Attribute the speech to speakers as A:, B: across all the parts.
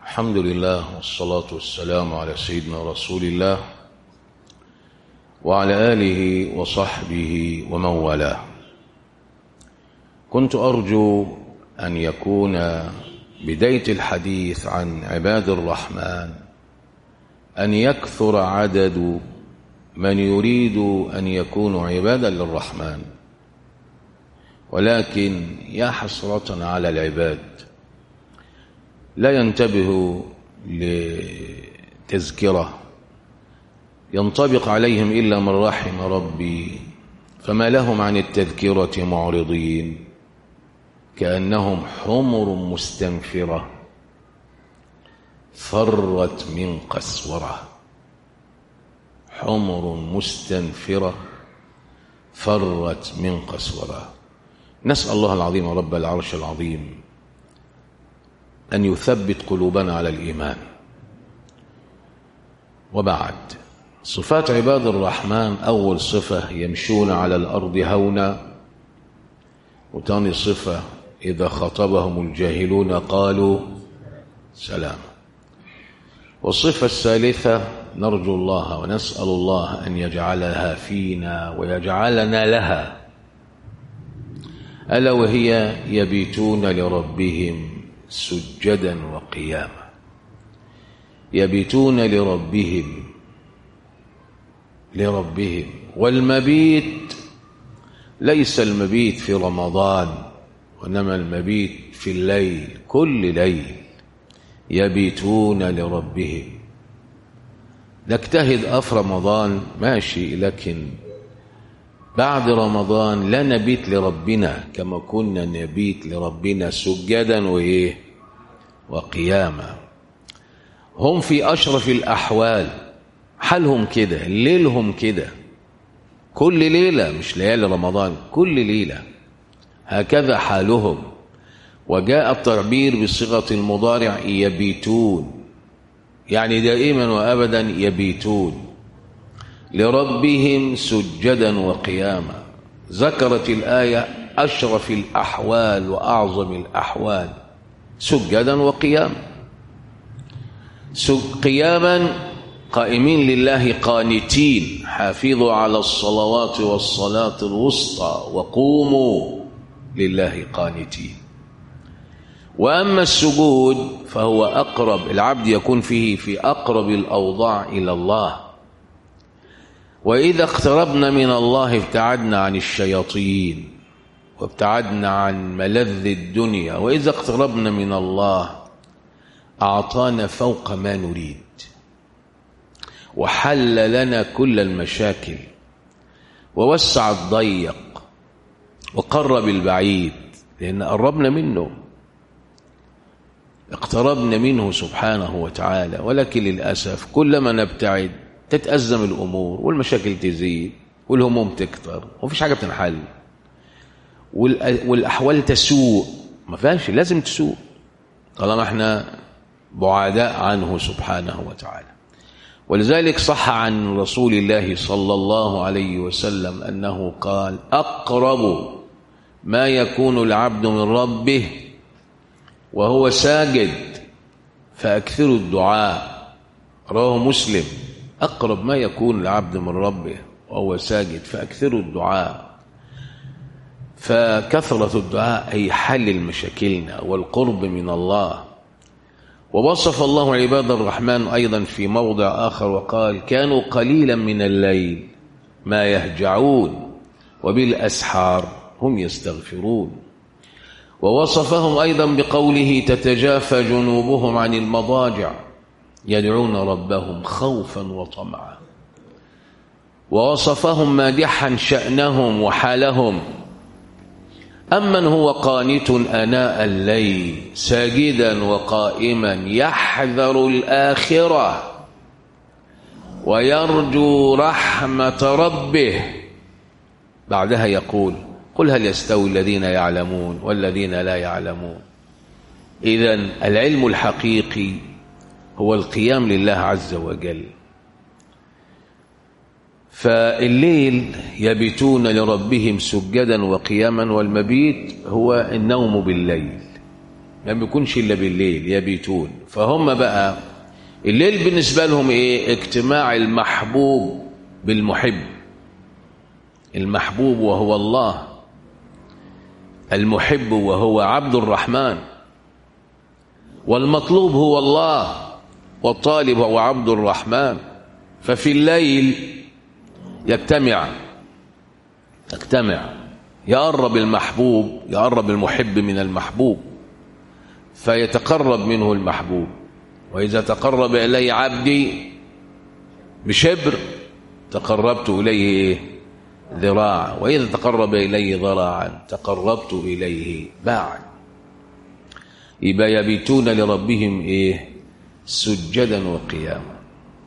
A: الحمد لله والصلاة والسلام على سيدنا رسول الله وعلى آله وصحبه ومن والاه كنت أرجو أن يكون بداية الحديث عن عباد الرحمن أن يكثر عدد من يريد أن يكونوا عبادا للرحمن ولكن يا حسرة على العباد لا ينتبه لتذكرة ينطبق عليهم إلا من رحم ربي فما لهم عن التذكرة معرضين كأنهم حمر مستنفرة فرت من قسورة حمر مستنفرة فرت من قسورة نسأل الله العظيم رب العرش العظيم أن يثبت قلوبنا على الإيمان وبعد صفات عباد الرحمن أول صفة يمشون على الأرض هونا وتاني صفة إذا خطبهم الجاهلون قالوا سلام والصفة الثالثة نرجو الله ونسأل الله أن يجعلها فينا ويجعلنا لها ألا وهي يبيتون لربهم سجدا وقياما يبيتون لربهم لربهم والمبيت ليس المبيت في رمضان وإنما المبيت في الليل كل ليل يبيتون لربهم نجتهد أف رمضان ماشي لكن بعد رمضان لا نبيت لربنا كما كنا نبيت لربنا سجدا وإيه وقياما هم في أشرف الأحوال حالهم كده ليلهم كده كل ليلة مش ليالي رمضان كل ليلة هكذا حالهم وجاء التعبير بصيغة المضارع يبيتون يعني دائما وأبدا يبيتون لربهم سجدا وقياما ذكرت الآية أشرف الأحوال وأعظم الأحوال سجدا وقياما قياما قائمين لله قانتين حافظوا على الصلوات والصلاة الوسطى وقوموا لله قانتين وأما السجود فهو أقرب العبد يكون فيه في أقرب الأوضاع إلى الله وإذا اقتربنا من الله ابتعدنا عن الشياطين وابتعدنا عن ملذ الدنيا وإذا اقتربنا من الله أعطانا فوق ما نريد وحل لنا كل المشاكل ووسع الضيق وقرب البعيد لأن قربنا منه اقتربنا منه سبحانه وتعالى ولكن للأسف كلما نبتعد تتأزم الأمور والمشاكل تزيد والهموم تكتر ومفيش حاجة بتنحل والأحوال تسوء ما فيهاش لازم تسوء طالما احنا بعداء عنه سبحانه وتعالى ولذلك صح عن رسول الله صلى الله عليه وسلم أنه قال أقرب ما يكون العبد من ربه وهو ساجد فأكثروا الدعاء رواه مسلم أقرب ما يكون العبد من ربه وهو ساجد فأكثروا الدعاء فكثرة الدعاء أي حل مشاكلنا والقرب من الله ووصف الله عباد الرحمن أيضا في موضع آخر وقال كانوا قليلا من الليل ما يهجعون وبالأسحار هم يستغفرون ووصفهم أيضا بقوله تتجافى جنوبهم عن المضاجع يدعون ربهم خوفا وطمعا ووصفهم مادحا شأنهم وحالهم أمن هو قانت أناء الليل ساجدا وقائما يحذر الآخرة ويرجو رحمة ربه بعدها يقول قل هل يستوي الذين يعلمون والذين لا يعلمون إذا العلم الحقيقي هو القيام لله عز وجل فالليل يبيتون لربهم سجدا وقياما والمبيت هو النوم بالليل ما بيكونش إلا بالليل يبيتون فهم بقى الليل بالنسبة لهم إيه اجتماع المحبوب بالمحب المحبوب وهو الله المحب وهو عبد الرحمن والمطلوب هو الله والطالب هو عبد الرحمن ففي الليل يجتمع يجتمع يقرب المحبوب يقرب المحب من المحبوب فيتقرب منه المحبوب وإذا تقرب إلي عبدي بشبر تقربت إليه ذراعا وإذا تقرب إلي ذراعا تقربت إليه باعا يبقى يبيتون لربهم إيه سجدا وقياما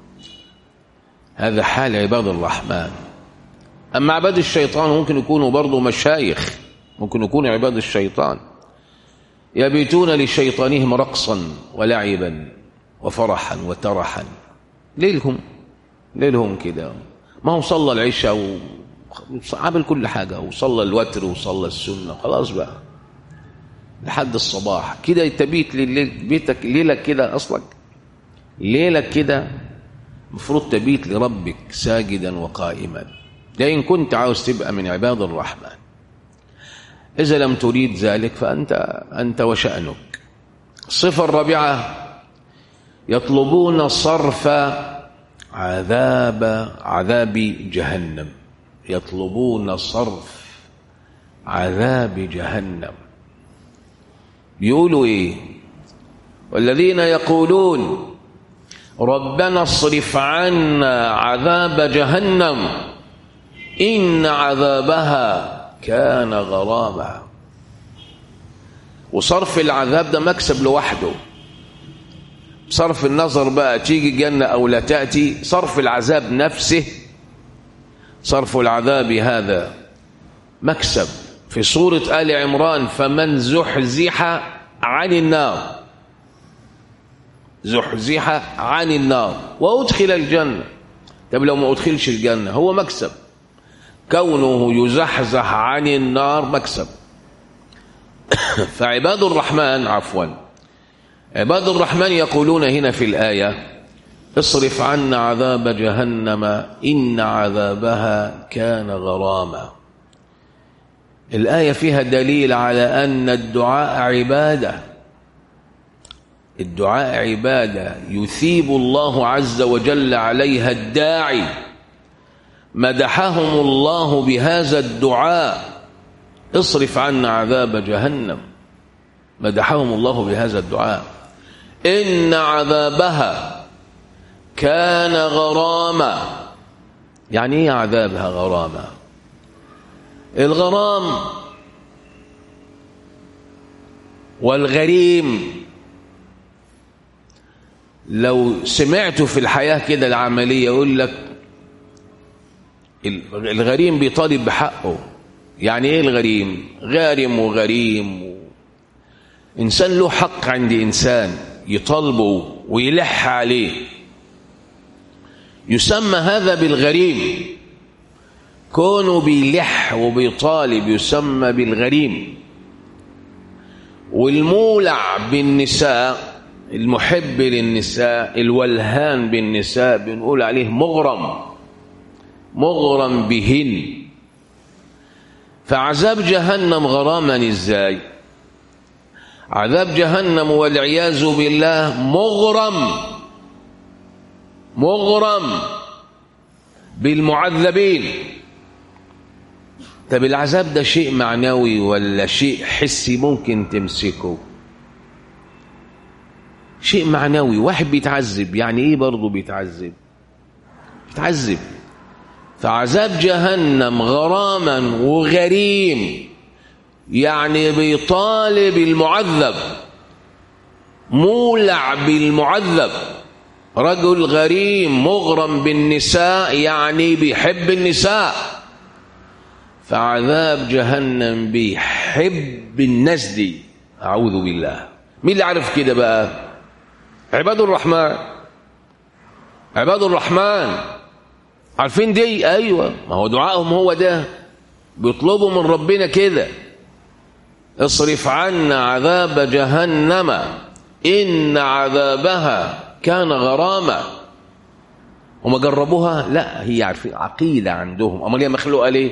A: هذا حال عباد الرحمن أما عباد الشيطان ممكن يكونوا برضو مشايخ ممكن يكونوا عباد الشيطان يبيتون لشيطانهم رقصا ولعبا وفرحا وترحا ليلهم ليلهم كده ما هو صلى العشاء وعمل كل حاجة وصلى الوتر وصلى السنة خلاص بقى لحد الصباح كده تبيت لليل بيتك ليلك كده أصلك ليلك كده المفروض تبيت لربك ساجدا وقائما ده إن كنت عاوز تبقى من عباد الرحمن إذا لم تريد ذلك فأنت أنت وشأنك الصفة الرابعة يطلبون صرف عذاب عذاب جهنم يطلبون صرف عذاب جهنم بيقولوا ايه والذين يقولون ربنا اصرف عنا عذاب جهنم إن عذابها كان غراما وصرف العذاب ده مكسب لوحده صرف النظر بقى تيجي جنة أو لا تأتي صرف العذاب نفسه صرف العذاب هذا مكسب في سورة آل عمران فمن زحزح عن النار زحزح عن النار وأدخل الجنة طب لو ما أدخلش الجنة هو مكسب كونه يزحزح عن النار مكسب فعباد الرحمن عفوا عباد الرحمن يقولون هنا في الآية اصرف عنا عذاب جهنم إن عذابها كان غراما الآية فيها دليل على أن الدعاء عبادة الدعاء عبادة يثيب الله عز وجل عليها الداعي مدحهم الله بهذا الدعاء اصرف عنا عذاب جهنم مدحهم الله بهذا الدعاء إن عذابها كان غراما يعني ايه عذابها غراما الغرام والغريم لو سمعت في الحياة كده العملية يقول لك الغريم بيطالب بحقه يعني ايه الغريم غارم وغريم و... انسان له حق عند انسان يطالبه ويلح عليه يسمى هذا بالغريم كونه بيلح وبيطالب يسمى بالغريم والمولع بالنساء المحب للنساء الولهان بالنساء بنقول عليه مغرم مغرم بهن فعذاب جهنم غراما ازاي عذاب جهنم والعياذ بالله مغرم مغرم بالمعذبين طب العذاب ده شيء معنوي ولا شيء حسي ممكن تمسكه شيء معنوي واحد بيتعذب يعني ايه برضه بيتعذب بيتعذب فعذاب جهنم غراما وغريم يعني بيطالب المعذب مولع بالمعذب رجل غريم مغرم بالنساء يعني بيحب النساء فعذاب جهنم بيحب الناس دي أعوذ بالله مين اللي عارف كده بقى عباد الرحمن عباد الرحمن عارفين دي ايوه ما هو دعائهم هو ده بيطلبوا من ربنا كده اصرف عنا عذاب جهنم إن عذابها كان غراما هم جربوها لا هي عارفين عقيدة عندهم أمال هي مخلوقة ليه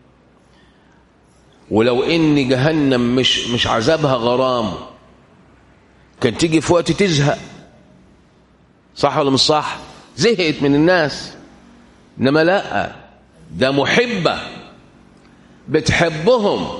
A: ولو إن جهنم مش مش عذابها غرام كان تيجي في وقت تزهق صح ولا مش صح زهقت من الناس إنما لا ده محبة بتحبهم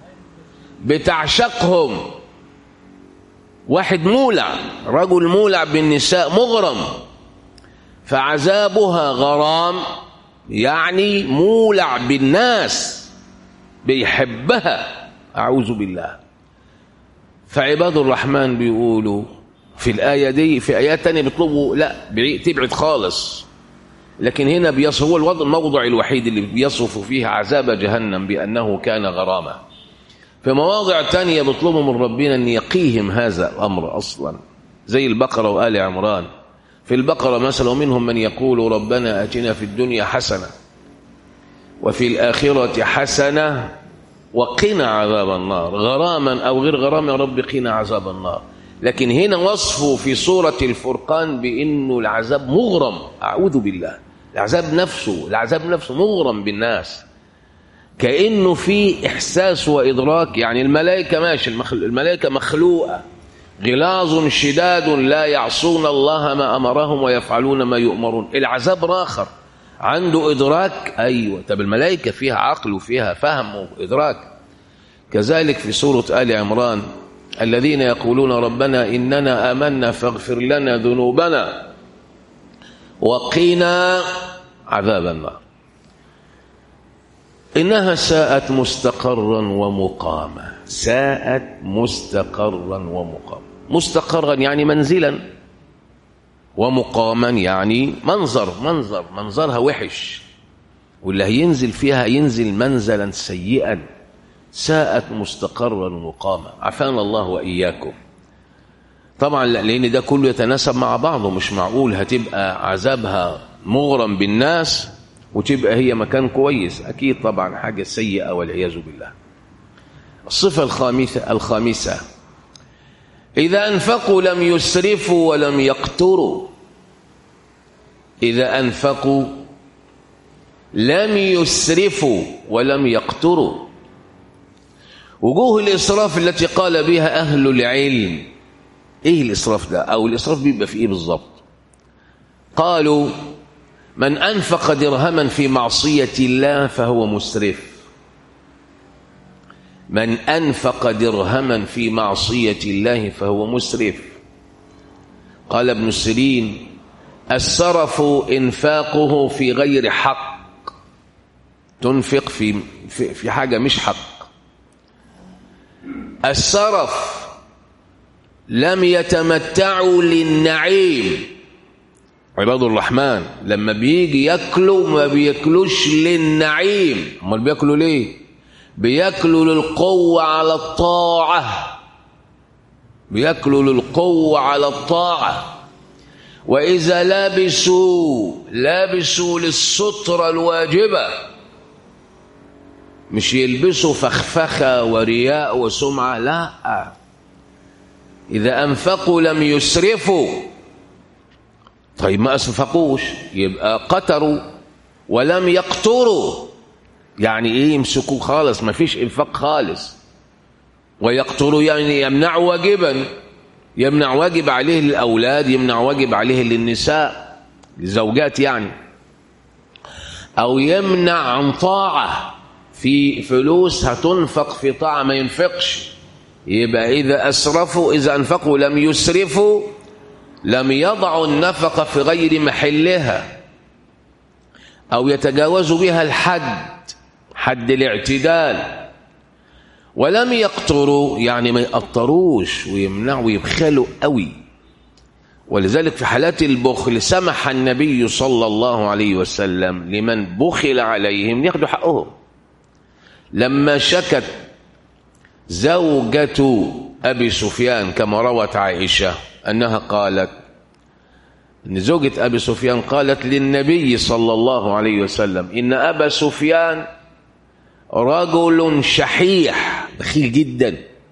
A: بتعشقهم واحد مولع رجل مولع بالنساء مغرم فعذابها غرام يعني مولع بالناس بيحبها أعوذ بالله فعباد الرحمن بيقولوا في الآية دي في آيات تانية بيطلبوا لا تبعد خالص لكن هنا بيصف هو الوضع الموضع الوحيد اللي بيصف فيه عذاب جهنم بأنه كان غراما في مواضع تانية بيطلبوا من ربنا أن يقيهم هذا الأمر أصلا زي البقرة وآل عمران في البقرة مثلا ومنهم من يقول ربنا أتنا في الدنيا حسنة وفي الآخرة حسنة وقنا عذاب النار غراما أو غير غرام يا رب قنا عذاب النار لكن هنا وصفه في سورة الفرقان بأنه العذاب مغرم أعوذ بالله العذاب نفسه العذاب نفسه مغرم بالناس كأنه في إحساس وإدراك يعني الملائكة ماشي الملائكة مخلوقة غلاظ شداد لا يعصون الله ما أمرهم ويفعلون ما يؤمرون العذاب راخر عنده إدراك أيوة طب الملائكة فيها عقل وفيها فهم وإدراك كذلك في سورة آل عمران الذين يقولون ربنا إننا آمنا فاغفر لنا ذنوبنا وقنا عذاب النار إنها ساءت مستقرا ومقاما ساءت مستقرا ومقاما مستقرا يعني منزلا ومقاما يعني منظر منظر منظرها وحش واللي هينزل فيها ينزل منزلا سيئا ساءت مستقرا ومقاما عافانا الله وإياكم طبعا لأن ده كله يتناسب مع بعضه مش معقول هتبقى عذابها مغرم بالناس وتبقى هي مكان كويس أكيد طبعا حاجة سيئة والعياذ بالله الصفة الخامسة الخامسة إذا أنفقوا لم يسرفوا ولم يقتروا إذا أنفقوا لم يسرفوا ولم يقتروا وجوه الإسراف التي قال بها أهل العلم إيه الإسراف ده أو الإسراف بيبقى في إيه بالضبط قالوا من أنفق درهما في معصية الله فهو مسرف من أنفق درهما في معصية الله فهو مسرف قال ابن سيرين السرف إنفاقه في غير حق تنفق في, في, في حاجة مش حق السرف لم يتمتعوا للنعيم عباد الرحمن لما بيجي ياكلوا ما بياكلوش للنعيم امال بياكلوا ليه بياكلوا للقوة على الطاعة بياكلوا للقوة على الطاعة وإذا لابسوا لابسوا للسترة الواجبة مش يلبسوا فخفخة ورياء وسمعة لا إذا أنفقوا لم يسرفوا طيب ما أسفقوش يبقى قتروا ولم يقتروا يعني إيه يمسكوا خالص ما فيش إنفاق خالص ويقتروا يعني يمنع واجبا يمنع واجب عليه للأولاد يمنع واجب عليه للنساء للزوجات يعني أو يمنع عن طاعة في فلوس هتنفق في طاعة ما ينفقش يبقى إذا أسرفوا إذا أنفقوا لم يسرفوا لم يضعوا النفقة في غير محلها أو يتجاوزوا بها الحد حد الاعتدال ولم يقتروا يعني ما يقطروش ويمنعوا ويبخلوا قوي ولذلك في حالات البخل سمح النبي صلى الله عليه وسلم لمن بخل عليهم ياخدوا حقهم لما شكت زوجة أبي سفيان كما روت عائشة أنها قالت أن زوجة أبي سفيان قالت للنبي صلى الله عليه وسلم إن أبا سفيان رجل شحيح بخيل جدا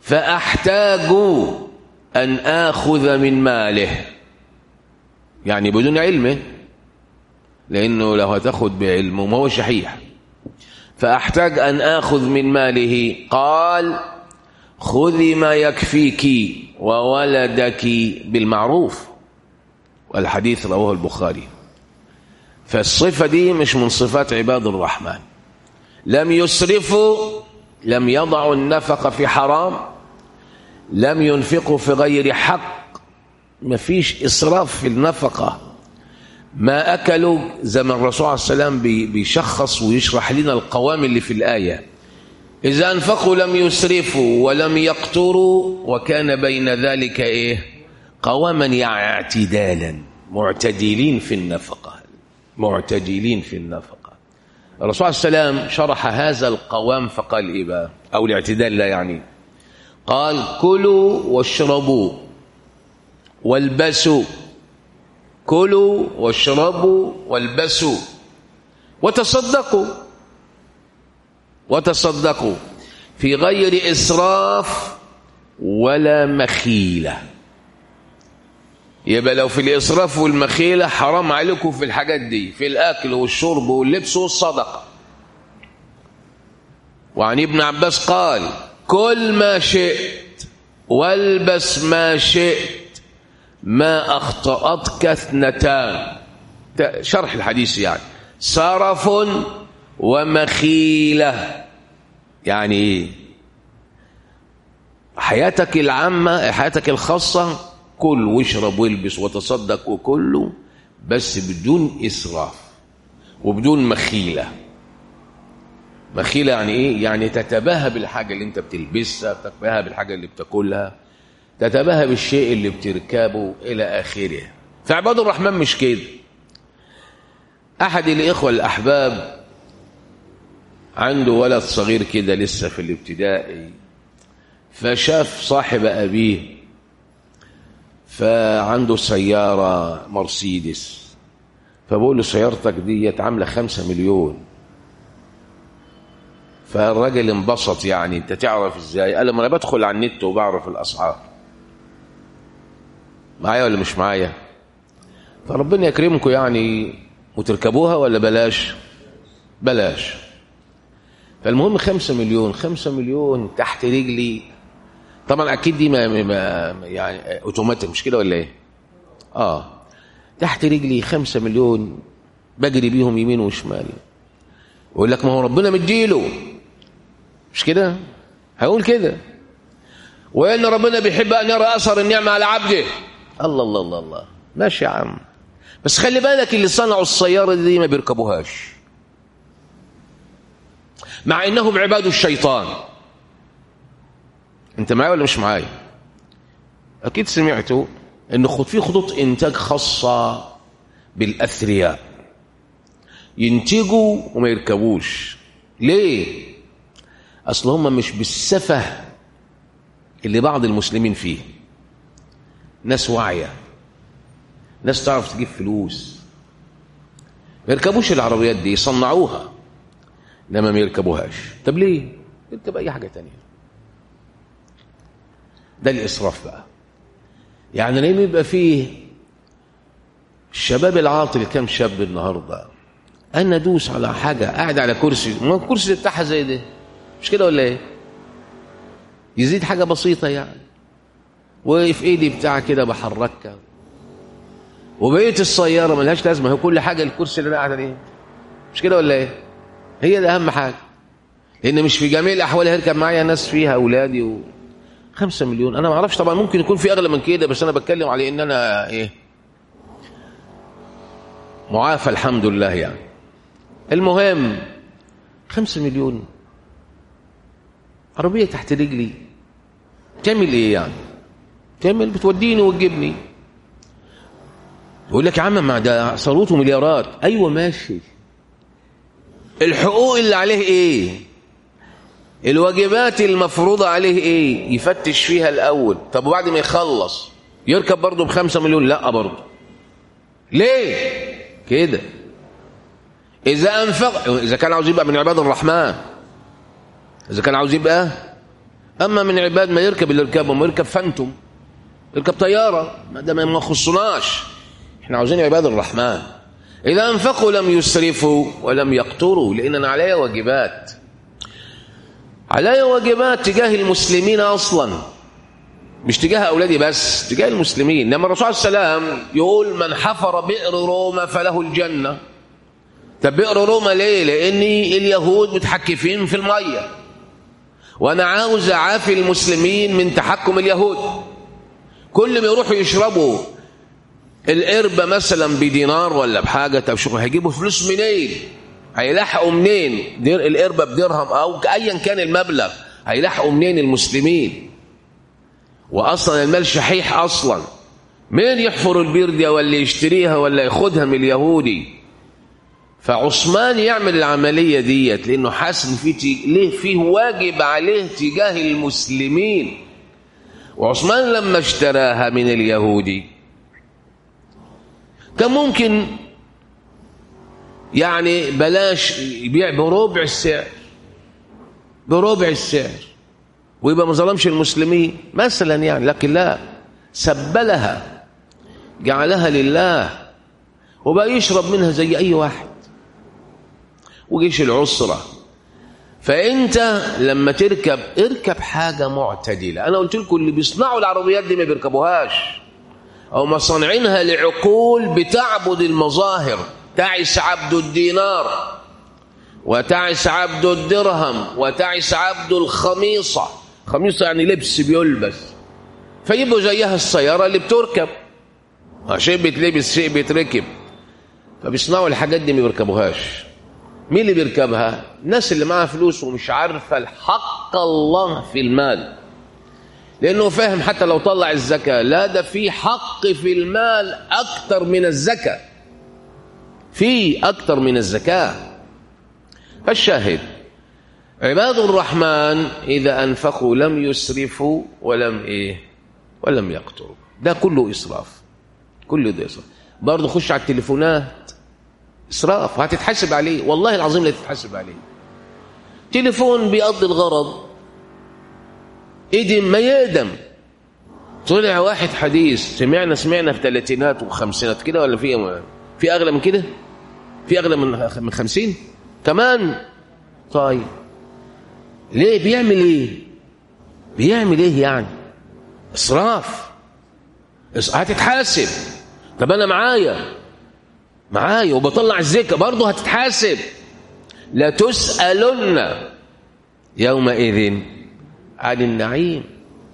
A: فأحتاج أن آخذ من ماله يعني بدون علمه لأنه لو هتاخد بعلمه ما هو شحيح فأحتاج أن آخذ من ماله قال خذي ما يكفيك وولدك بالمعروف والحديث رواه البخاري فالصفة دي مش من صفات عباد الرحمن لم يسرفوا لم يضعوا النفقة في حرام لم ينفقوا في غير حق ما فيش إسراف في النفقة ما أكلوا زي ما الرسول عليه السلام بيشخص ويشرح لنا القوام اللي في الآية إذا أنفقوا لم يسرفوا ولم يقتروا وكان بين ذلك إيه قواما يعني اعتدالا معتدلين في النفقة معتدلين في النفقة الرسول صلى الله عليه وسلم شرح هذا القوام فقال إيه بقى أو الاعتدال لا يعني قال كلوا واشربوا والبسوا كلوا واشربوا والبسوا وتصدقوا وتصدقوا في غير إسراف ولا مخيلة يبقى لو في الإسراف والمخيلة حرام عليكم في الحاجات دي في الأكل والشرب واللبس والصدقة وعن ابن عباس قال كل ما شئت والبس ما شئت ما أخطأتك اثنتان شرح الحديث يعني صرف ومخيلة يعني ايه حياتك العامة حياتك الخاصة كل واشرب والبس وتصدق وكله بس بدون إسراف وبدون مخيلة مخيلة يعني إيه؟ يعني تتباهى بالحاجة اللي أنت بتلبسها تتباهى بالحاجة اللي بتاكلها تتباهى بالشيء اللي بتركبه إلى آخره فعباد الرحمن مش كده أحد الإخوة الأحباب عنده ولد صغير كده لسه في الابتدائي فشاف صاحب أبيه فعنده سيارة مرسيدس فبقول له سيارتك دي عاملة خمسة مليون فالراجل انبسط يعني انت تعرف ازاي قال لما انا بدخل على النت وبعرف الاسعار معايا ولا مش معايا فربنا يكرمكم يعني وتركبوها ولا بلاش بلاش فالمهم خمسة مليون خمسة مليون تحت رجلي طبعا اكيد دي ما ما يعني اوتوماتيك مش كده ولا ايه اه تحت رجلي خمسة مليون بجري بيهم يمين وشمال يقول لك ما هو ربنا مديله مش كده هيقول كده وان ربنا بيحب ان يرى اثر النعمه على عبده الله الله الله الله ماشي يا عم بس خلي بالك اللي صنعوا السياره دي ما بيركبوهاش مع انهم عباد الشيطان انت معايا ولا مش معايا اكيد سمعتوا ان في خطوط انتاج خاصه بالاثرياء ينتجوا وما يركبوش ليه اصل هم مش بالسفه اللي بعض المسلمين فيه ناس واعيه ناس تعرف تجيب فلوس ما يركبوش العربيات دي يصنعوها انما ما يركبوهاش طب ليه يركب اي حاجه تانية ده الاسراف بقى يعني ليه يبقى فيه الشباب العاطل كم شاب النهارده انا ادوس على حاجه قاعد على كرسي ما الكرسي بتاعها زي ده مش كده ولا ايه يزيد حاجه بسيطه يعني وفي ايدي بتاع كده بحركها وبقيه السياره ملهاش لازمه هي كل حاجه الكرسي اللي انا قاعد عليه مش كده ولا ايه هي ده اهم حاجه لان مش في جميع الاحوال هيركب معايا ناس فيها اولادي و... خمسة مليون انا ما اعرفش طبعا ممكن يكون في اغلى من كده بس انا بتكلم على ان انا ايه معافى الحمد لله يعني المهم خمسة مليون عربية تحت رجلي تعمل ايه يعني تعمل بتوديني وتجيبني يقول لك يا عم ما ده ثروته مليارات ايوه ماشي الحقوق اللي عليه ايه الواجبات المفروضة عليه ايه يفتش فيها الاول طب وبعد ما يخلص يركب برضه بخمسة مليون لا برضه ليه كده اذا انفق اذا كان عاوز يبقى من عباد الرحمن اذا كان عاوز يبقى أما من عباد ما يركب اللي يركبهم يركب فانتم يركب طيارة ما ده ما يخصناش احنا عاوزين عباد الرحمن إذا أنفقوا لم يسرفوا ولم يقتروا لأننا علي واجبات علي واجبات تجاه المسلمين أصلا مش تجاه أولادي بس تجاه المسلمين لما الرسول صلى الله عليه وسلم يقول من حفر بئر روما فله الجنة طب بئر روما ليه لأن اليهود متحكفين في المية وأنا عاوز أعافي المسلمين من تحكم اليهود كل ما يروحوا يشربوا القربة مثلا بدينار ولا بحاجة طب شوفوا هيجيبوا فلوس منين هيلحقوا منين دير القربة بدرهم أو أيا كان المبلغ هيلحقوا منين المسلمين وأصلا المال شحيح أصلا مين يحفر البير دي ولا يشتريها ولا ياخدها من اليهودي فعثمان يعمل العملية ديت لأنه حاسس إن في تي... ليه فيه واجب عليه تجاه المسلمين وعثمان لما اشتراها من اليهودي كان ممكن يعني بلاش يبيع بربع السعر بربع السعر ويبقى ما ظلمش المسلمين مثلا يعني لكن لا سبلها جعلها لله وبقى يشرب منها زي اي واحد وجيش العسرة فانت لما تركب اركب حاجة معتدلة انا قلت لكم اللي بيصنعوا العربيات دي ما بيركبوهاش او مصنعينها لعقول بتعبد المظاهر تعس عبد الدينار وتعس عبد الدرهم وتعس عبد الخميصة خميصة يعني لبس بيلبس فيبقوا زيها السيارة اللي بتركب شيء بيتلبس شيء بيتركب فبيصنعوا الحاجات دي ما بيركبوهاش مين اللي بيركبها الناس اللي معاها فلوس ومش عارفة الحق الله في المال لأنه فاهم حتى لو طلع الزكاة لا ده في حق في المال أكتر من الزكاة في أكتر من الزكاة فالشاهد عباد الرحمن إذا أنفقوا لم يسرفوا ولم إيه ولم يقتروا ده كله إسراف كله ده إسراف برضه خش على التليفونات إسراف وهتتحاسب عليه والله العظيم لا تتحاسب عليه تليفون بيقضي الغرض إدم ما يقدم طلع واحد حديث سمعنا سمعنا في ثلاثينات وخمسينات كده ولا في في أغلى من كده في أغلى من من خمسين كمان طيب ليه بيعمل ايه بيعمل ايه يعني اسراف هتتحاسب طب انا معايا معايا وبطلع الزكاه برضه هتتحاسب لا تسالن يومئذ عن النعيم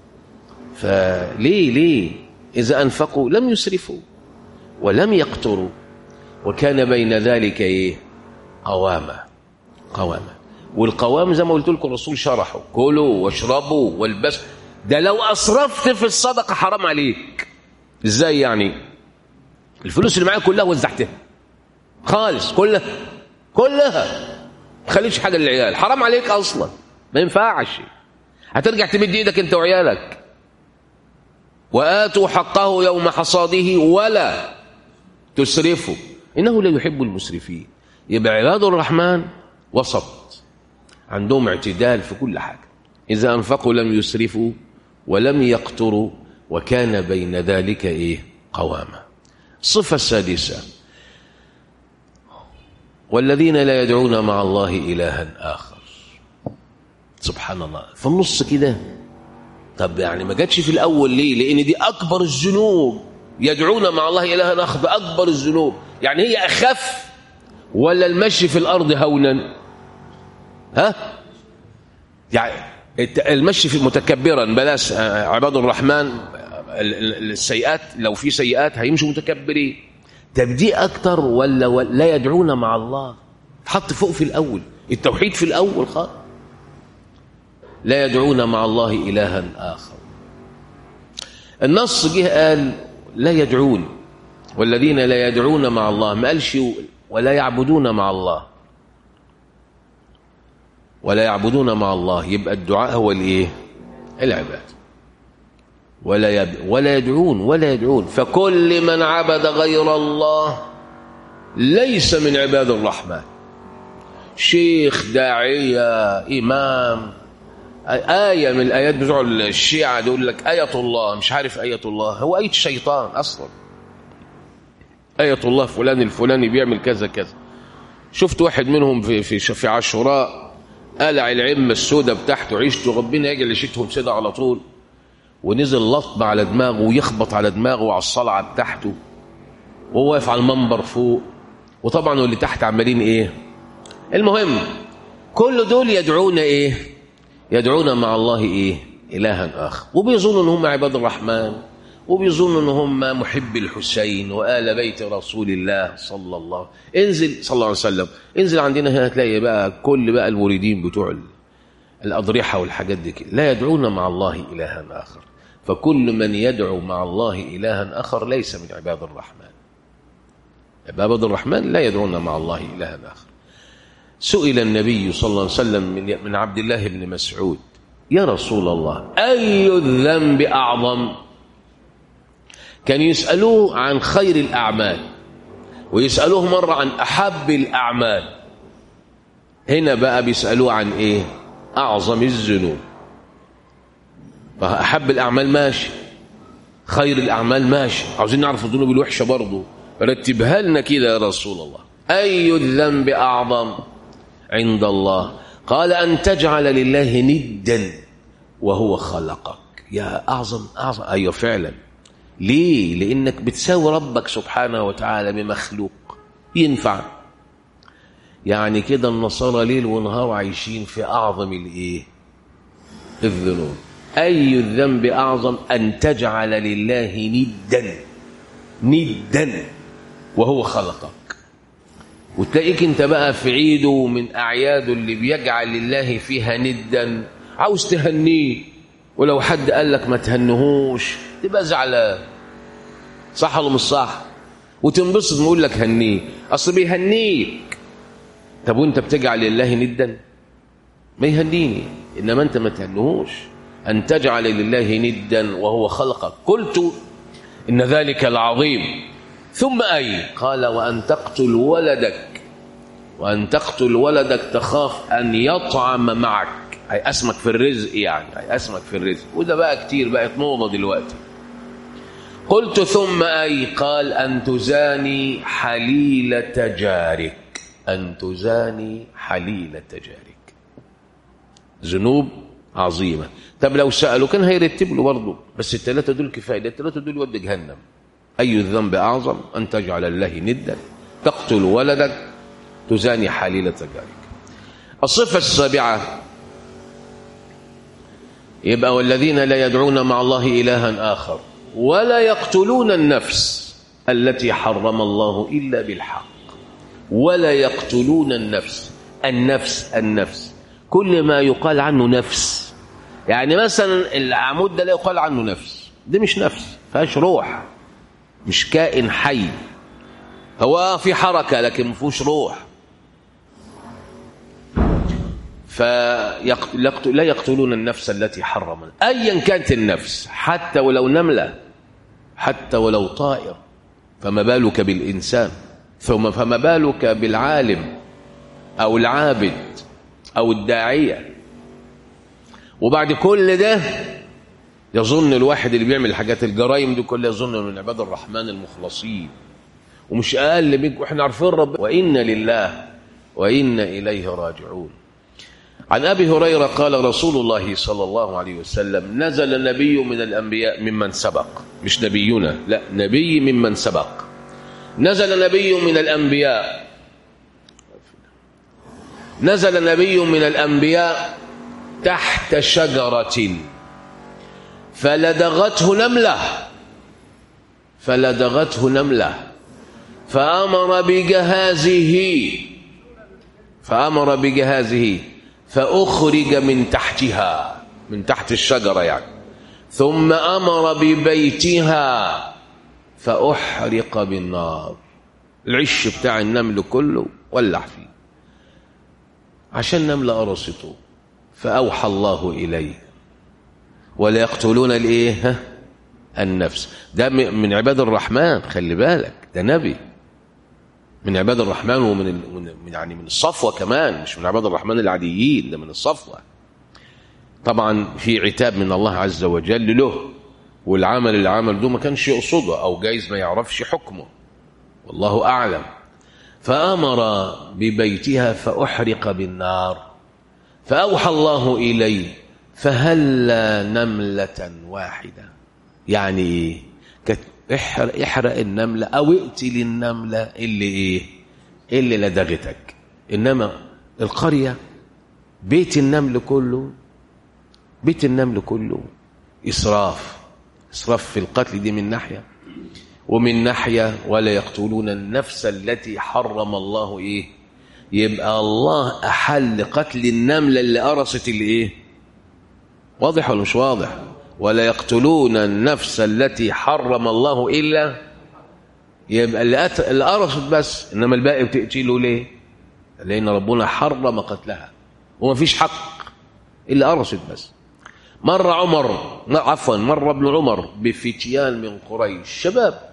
A: فليه ليه اذا انفقوا لم يسرفوا ولم يقتروا وكان بين ذلك ايه قوامه قوامه والقوام زي ما قلت لكم الرسول شرحه كلوا واشربوا والبسوا ده لو اسرفت في الصدقه حرام عليك ازاي يعني الفلوس اللي معاك كلها وزعتها خالص كلها كلها ما خليش حاجه للعيال حرام عليك اصلا ما ينفعش هترجع تمد ايدك انت وعيالك واتوا حقه يوم حصاده ولا تسرفوا انه لا يحب المسرفين يبقى عباد الرحمن وسط عندهم اعتدال في كل حاجة إذا أنفقوا لم يسرفوا ولم يقتروا وكان بين ذلك إيه قواما الصفة السادسة والذين لا يدعون مع الله إلها آخر سبحان الله في النص كده طب يعني ما جاتش في الأول ليه لأن دي أكبر الذنوب يدعون مع الله إلها آخر بأكبر الذنوب يعني هي أخف ولا المشي في الأرض هونا ها يعني المشي في متكبرا بلاش عباد الرحمن السيئات لو في سيئات هيمشوا متكبرين طب دي اكتر ولا, ولا لا يدعون مع الله حط فوق في الاول التوحيد في الاول خالص لا يدعون مع الله الها اخر النص جه قال لا يدعون والذين لا يدعون مع الله ما قالش ولا يعبدون مع الله ولا يعبدون مع الله يبقى الدعاء هو الايه العباد ولا يد... ولا يدعون ولا يدعون فكل من عبد غير الله ليس من عباد الرحمن شيخ داعية إمام آية من الآيات بتوع الشيعة يقول لك آية الله مش عارف آية الله هو آية الشيطان أصلا آية الله فلان الفلاني بيعمل كذا كذا شفت واحد منهم في في في عاشوراء قلع العمة السوداء بتاعته عيشته ربنا يجعل عيشتهم سوداء على طول ونزل لطم على دماغه ويخبط على دماغه وعلى الصلعة بتاعته وهو واقف على المنبر فوق وطبعا واللي تحت عمالين ايه المهم كل دول يدعون ايه يدعون مع الله ايه الها اخر وبيظنوا ان هم عباد الرحمن وبيظنوا ان هم محبي الحسين وآل بيت رسول الله صلى الله انزل صلى الله عليه وسلم انزل عندنا هنا هتلاقي بقى كل بقى المريدين بتوع الأضرحة والحاجات دي كده لا يدعون مع الله إلها آخر فكل من يدعو مع الله إلها آخر ليس من عباد الرحمن عباد الرحمن لا يدعون مع الله إلها آخر سئل النبي صلى الله عليه وسلم من من عبد الله بن مسعود يا رسول الله أي الذنب أعظم كان يسألوه عن خير الأعمال ويسألوه مرة عن أحب الأعمال هنا بقى بيسألوه عن إيه أعظم الذنوب فأحب الأعمال ماشي خير الأعمال ماشي عاوزين نعرف الذنوب الوحشة برضه رتبها لنا كده يا رسول الله أي الذنب أعظم عند الله قال أن تجعل لله ندا وهو خلقك يا أعظم أعظم أيوة فعلا ليه لأنك بتساوي ربك سبحانه وتعالى بمخلوق ينفع يعني كده النصارى ليل ونهار عايشين في أعظم الإيه الذنوب أي الذنب أعظم أن تجعل لله ندا ندا وهو خلقك وتلاقيك انت بقى في عيده من أعياده اللي بيجعل لله فيها ندا عاوز تهنيه ولو حد قال لك ما تهنهوش تبقى زعلان صح ولا مش صح وتنبسط يقول لك هنيه اصل بيهنيك طب وانت بتجعل لله ندا ما يهنيني انما انت ما تهنهوش ان تجعل لله ندا وهو خلقك قلت ان ذلك العظيم ثم اي قال وان تقتل ولدك وان تقتل ولدك تخاف ان يطعم معك هيقسمك في الرزق يعني هيقسمك في الرزق وده بقى كتير بقت موضه دلوقتي قلت ثم اي قال ان تزاني حليله جارك ان تزاني حليله جارك ذنوب عظيمه طب لو سالوا كان هيرتب له برضه بس الثلاثه دول كفايه الثلاثه دول يودي جهنم اي الذنب اعظم ان تجعل الله ندا تقتل ولدك تزاني حليله جارك الصفه السابعه يبقى والذين لا يدعون مع الله إلها آخر ولا يقتلون النفس التي حرم الله إلا بالحق ولا يقتلون النفس النفس النفس كل ما يقال عنه نفس يعني مثلا العمود ده لا يقال عنه نفس ده مش نفس فيهاش روح مش كائن حي هو في حركة لكن ما فيهوش روح فلا يقتلون النفس التي حرم ايا كانت النفس حتى ولو نمله حتى ولو طائر فما بالك بالانسان ثم فما بالك بالعالم او العابد او الداعيه وبعد كل ده يظن الواحد اللي بيعمل الحاجات الجرائم دي كلها يظن من عباد الرحمن المخلصين ومش اقل منك واحنا عارفين رب وان لله وانا اليه راجعون عن ابي هريره قال رسول الله صلى الله عليه وسلم نزل نبي من الانبياء ممن سبق مش نبينا لا نبي ممن سبق نزل نبي من الانبياء نزل نبي من الانبياء تحت شجره فلدغته نمله فلدغته نمله فامر بجهازه فامر بجهازه فأخرج من تحتها من تحت الشجرة يعني ثم أمر ببيتها فأحرق بالنار العش بتاع النمل كله ولع فيه عشان نملة قرصته فأوحى الله إليه ولا يقتلون الايه النفس ده من عباد الرحمن خلي بالك ده نبي من عباد الرحمن ومن من يعني من الصفوة كمان مش من عباد الرحمن العاديين ده من الصفوة طبعا في عتاب من الله عز وجل له والعمل اللي عمل ده ما كانش يقصده او جايز ما يعرفش حكمه والله اعلم فامر ببيتها فاحرق بالنار فاوحى الله اليه فهلا نمله واحده يعني ايه كانت احرق, احرق النمله او اقتل النمله اللي ايه اللي لدغتك انما القريه بيت النمل كله بيت النمل كله اسراف اسراف في القتل دي من ناحيه ومن ناحيه ولا يقتلون النفس التي حرم الله ايه يبقى الله احل قتل النمله اللي قرصت الايه واضح ولا مش واضح ولا يقتلون النفس التي حرم الله الا يبقى اللي, أت... اللي قرصت بس انما الباقي بتقتله ليه لان ربنا حرم قتلها وما فيش حق الا قرصت بس مر عمر عفوا مر ابن عمر بفتيان من قريش شباب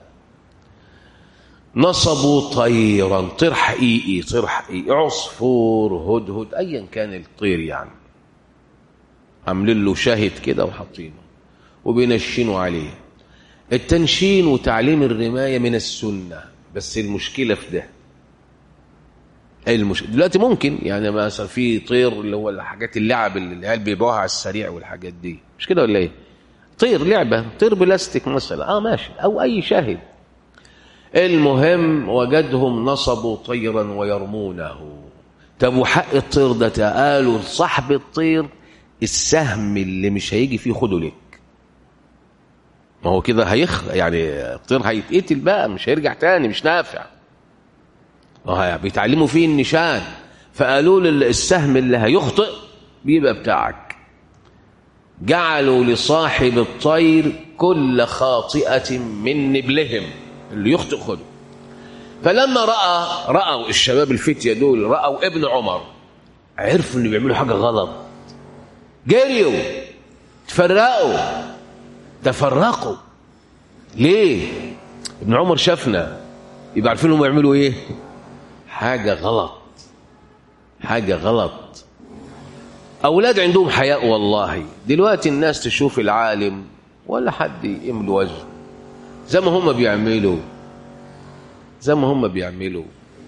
A: نصبوا طيرا طير حقيقي طير حقيقي عصفور هدهد ايا كان الطير يعني عاملين له شاهد كده وحاطينه وبينشنوا عليه التنشين وتعليم الرماية من السنة بس المشكلة في ده المش... دلوقتي ممكن يعني مثلا في طير اللي هو الحاجات اللعب اللي العيال بيبيعوها على السريع والحاجات دي مش كده ولا ايه؟ طير لعبة طير بلاستيك مثلا اه ماشي او اي شاهد المهم وجدهم نصبوا طيرا ويرمونه طب وحق الطير ده قالوا صاحب الطير السهم اللي مش هيجي فيه خده لك ما هو كده هيخ يعني الطير هيتقتل بقى مش هيرجع تاني مش نافع بيتعلموا فيه النشان فقالوا له السهم اللي هيخطئ بيبقى بتاعك جعلوا لصاحب الطير كل خاطئة من نبلهم اللي يخطئ خده فلما رأى رأوا الشباب الفتية دول رأوا ابن عمر عرفوا ان بيعملوا حاجة غلط جريوا تفرقوا تفرقوا ليه ابن عمر شافنا يبقى عارفين هم يعملوا ايه حاجة غلط حاجة غلط أولاد عندهم حياء والله دلوقتي الناس تشوف العالم ولا حد يملي وجه زي ما هم بيعملوا زي ما هم بيعملوا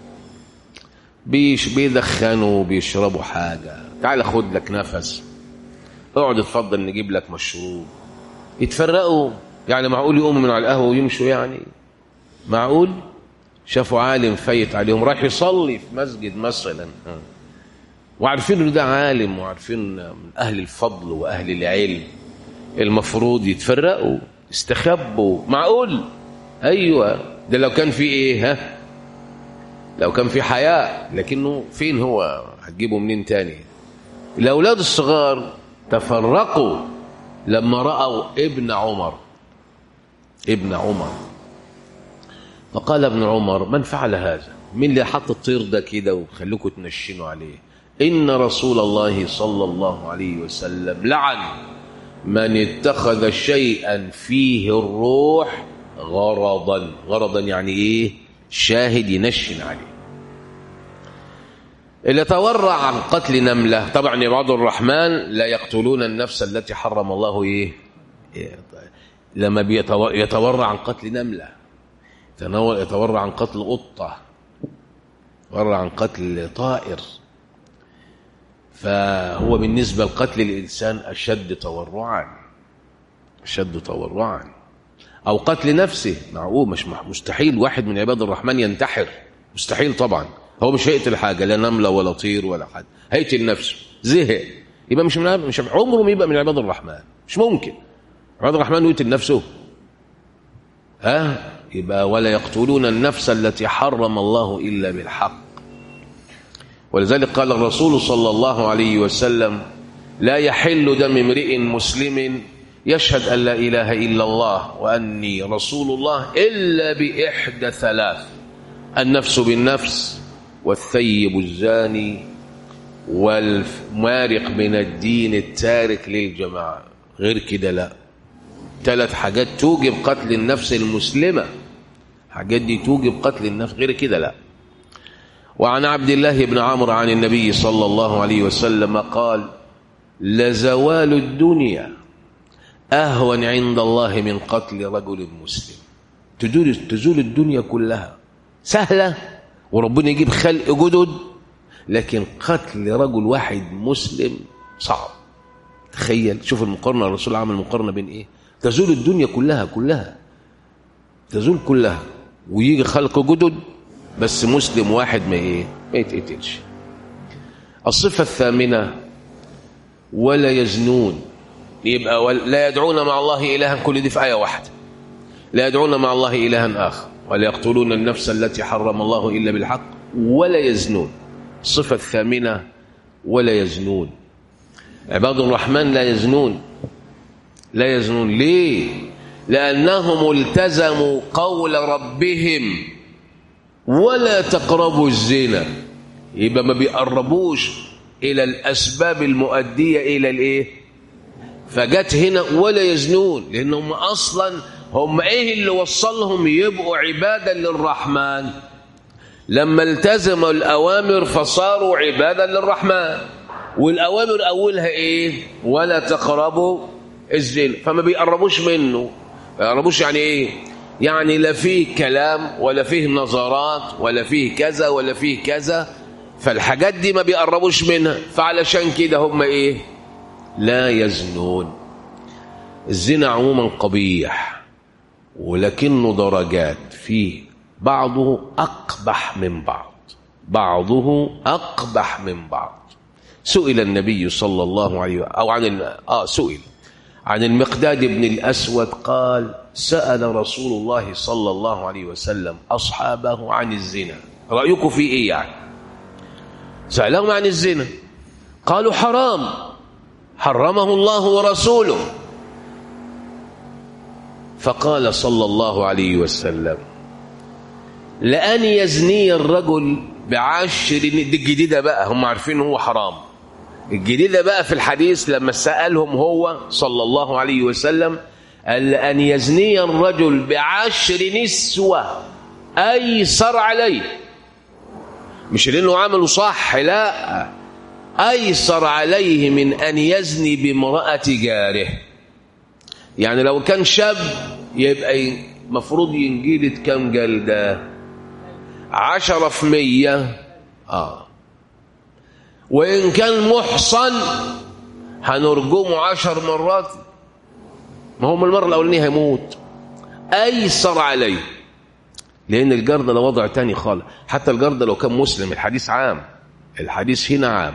A: بيش بيدخنوا بيشربوا حاجة تعال خد لك نفس اقعد اتفضل نجيب لك مشروب يتفرقوا يعني معقول يقوموا من على القهوة ويمشوا يعني معقول شافوا عالم فايت عليهم راح يصلي في مسجد مثلا وعارفين انه ده عالم وعارفين من اهل الفضل واهل العلم المفروض يتفرقوا استخبوا معقول ايوه ده لو كان في ايه ها لو كان في حياء لكنه فين هو هتجيبه منين تاني الاولاد الصغار تفرقوا لما راوا ابن عمر ابن عمر فقال ابن عمر من فعل هذا مين اللي حط الطير ده كده وخلوكوا تنشنوا عليه إن رسول الله صلى الله عليه وسلم لعن من اتخذ شيئا فيه الروح غرضا غرضا يعني ايه شاهد ينشن عليه اللي تورع عن قتل نملة طبعا عباد الرحمن لا يقتلون النفس التي حرم الله ايه, إيه لما بيتورع عن قتل نمله يتورع عن قتل قطة يتورع عن قتل طائر فهو بالنسبة لقتل الإنسان أشد تورعا أشد تورعا أو قتل نفسه معقول مش مستحيل واحد من عباد الرحمن ينتحر مستحيل طبعا هو مش هيقتل حاجة لا نملة ولا طير ولا حد هيقتل نفسه زهق يبقى مش من مش عمره ما يبقى من عباد الرحمن مش ممكن عباد الرحمن يقتل نفسه ها يبقى ولا يقتلون النفس التي حرم الله إلا بالحق ولذلك قال الرسول صلى الله عليه وسلم لا يحل دم امرئ مسلم يشهد أن لا إله إلا الله وأني رسول الله إلا بإحدى ثلاث النفس بالنفس والثيب الزاني والمارق من الدين التارك للجماعة غير كده لا ثلاث حاجات توجب قتل النفس المسلمة حاجات دي توجب قتل النفس غير كده لا وعن عبد الله بن عمرو عن النبي صلى الله عليه وسلم قال لزوال الدنيا أهون عند الله من قتل رجل مسلم تزول تزول الدنيا كلها سهلة وربنا يجيب خلق جدد لكن قتل رجل واحد مسلم صعب تخيل شوف المقارنة الرسول عمل مقارنة بين ايه تزول الدنيا كلها كلها تزول كلها ويجي خلق جدد بس مسلم واحد ما ايه ما يتقتلش الصفة الثامنة ولا يزنون يبقى ول- لا يدعون مع الله إلها كل دي في آية واحدة لا يدعون مع الله إلها آخر ولا يقتلون النفس التي حرم الله إلا بالحق ولا يزنون الصفة الثامنة ولا يزنون عباد الرحمن لا يزنون لا يزنون ليه لأنهم التزموا قول ربهم ولا تقربوا الزنا يبقى ما بيقربوش إلى الأسباب المؤدية إلى الإيه فجت هنا ولا يزنون لأنهم أصلا هم إيه اللي وصلهم يبقوا عبادا للرحمن لما التزموا الأوامر فصاروا عبادا للرحمن والأوامر أولها إيه ولا تقربوا الزنا فما بيقربوش منه ما يقربوش يعني إيه يعني لا فيه كلام ولا فيه نظرات ولا فيه كذا ولا فيه كذا فالحاجات دي ما بيقربوش منها فعلشان كده هم إيه لا يزنون الزنا عموما قبيح ولكنه درجات فيه بعضه أقبح من بعض بعضه أقبح من بعض سئل النبي صلى الله عليه وسلم أو عن ال- آه سئل عن المقداد بن الأسود قال سأل رسول الله صلى الله عليه وسلم أصحابه عن الزنا رأيكم في إيه يعني سألهم عن الزنا قالوا حرام حرمه الله ورسوله فقال صلى الله عليه وسلم لأن يزني الرجل بعشر دي الجديدة بقى هم عارفين هو حرام الجديدة بقى في الحديث لما سألهم هو صلى الله عليه وسلم قال أن يزني الرجل بعشر نسوة أيسر عليه مش لأنه عمله صح لا أيسر عليه من أن يزني بامرأة جاره يعني لو كان شاب يبقى مفروض ينجلد كم جلدة عشرة في مية آه وإن كان محصن هنرجمه عشر مرات ما هو من المرة الأولانية هيموت أيسر عليه لأن الجرد ده وضع تاني خالص حتى الجرد لو كان مسلم الحديث عام الحديث هنا عام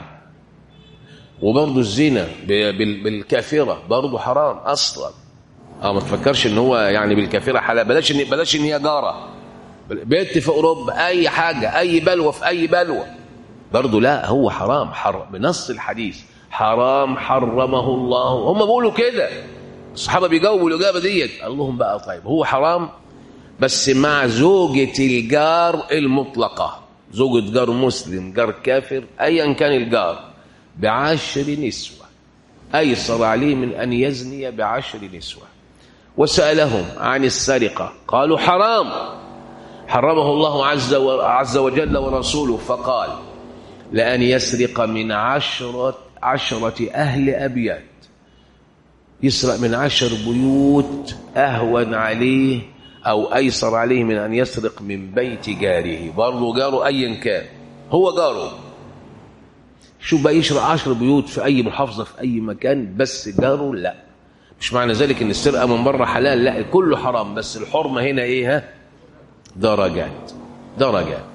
A: وبرضه الزنا ب- بال- بالكافرة برضه حرام أصلا اه ما تفكرش ان هو يعني بالكافرة حلال بلاش ان بلاش ان هي جارة بيت في اوروبا اي حاجة اي بلوى في اي بلوى برضه لا هو حرام حرام بنص الحديث حرام حرمه الله هم بيقولوا كده الصحابة بيجاوبوا الإجابة ديت قال لهم بقى طيب هو حرام بس مع زوجة الجار المطلقة زوجة جار مسلم جار كافر أيا كان الجار بعشر نسوة أيسر عليه من أن يزني بعشر نسوة وسألهم عن السرقة قالوا حرام حرمه الله عز, و... عز وجل ورسوله فقال لأن يسرق من عشرة, عشرة أهل أبيات يسرق من عشر بيوت أهون عليه أو أيسر عليه من أن يسرق من بيت جاره برضه جاره أيا كان هو جاره شو بقى يشرق عشر بيوت في أي محافظة في أي مكان بس جاره لا مش معنى ذلك ان السرقة من بره حلال لا كله حرام بس الحرمة هنا ايه ها درجات درجات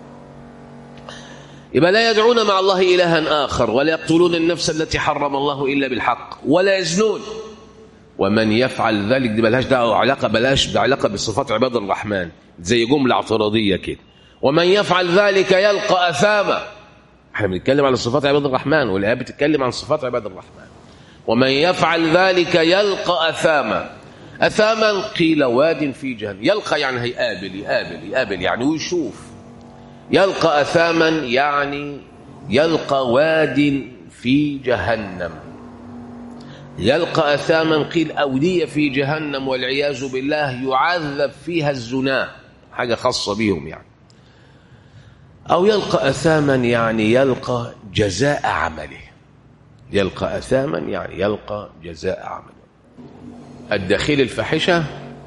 A: يبقى لا يدعون مع الله إلها آخر ولا يقتلون النفس التي حرم الله إلا بالحق ولا يزنون ومن يفعل ذلك دي بلاش دعوة علاقة بلاش ده علاقة بصفات عباد الرحمن زي جملة اعتراضية كده ومن يفعل ذلك يلقى أثاما احنا بنتكلم عن صفات عباد الرحمن والآية بتتكلم عن صفات عباد الرحمن ومن يفعل ذلك يلقى أثاما أثاما قيل واد في جهنم يلقى يعني هيقابل يقابل يقابل يعني ويشوف يلقى أثاما يعني يلقى واد في جهنم يلقى أثاما قيل أودية في جهنم والعياذ بالله يعذب فيها الزنا حاجة خاصة بهم يعني أو يلقى أثاما يعني يلقى جزاء عمله يلقى أثاما يعني يلقى جزاء عمله الدخيل الفاحشة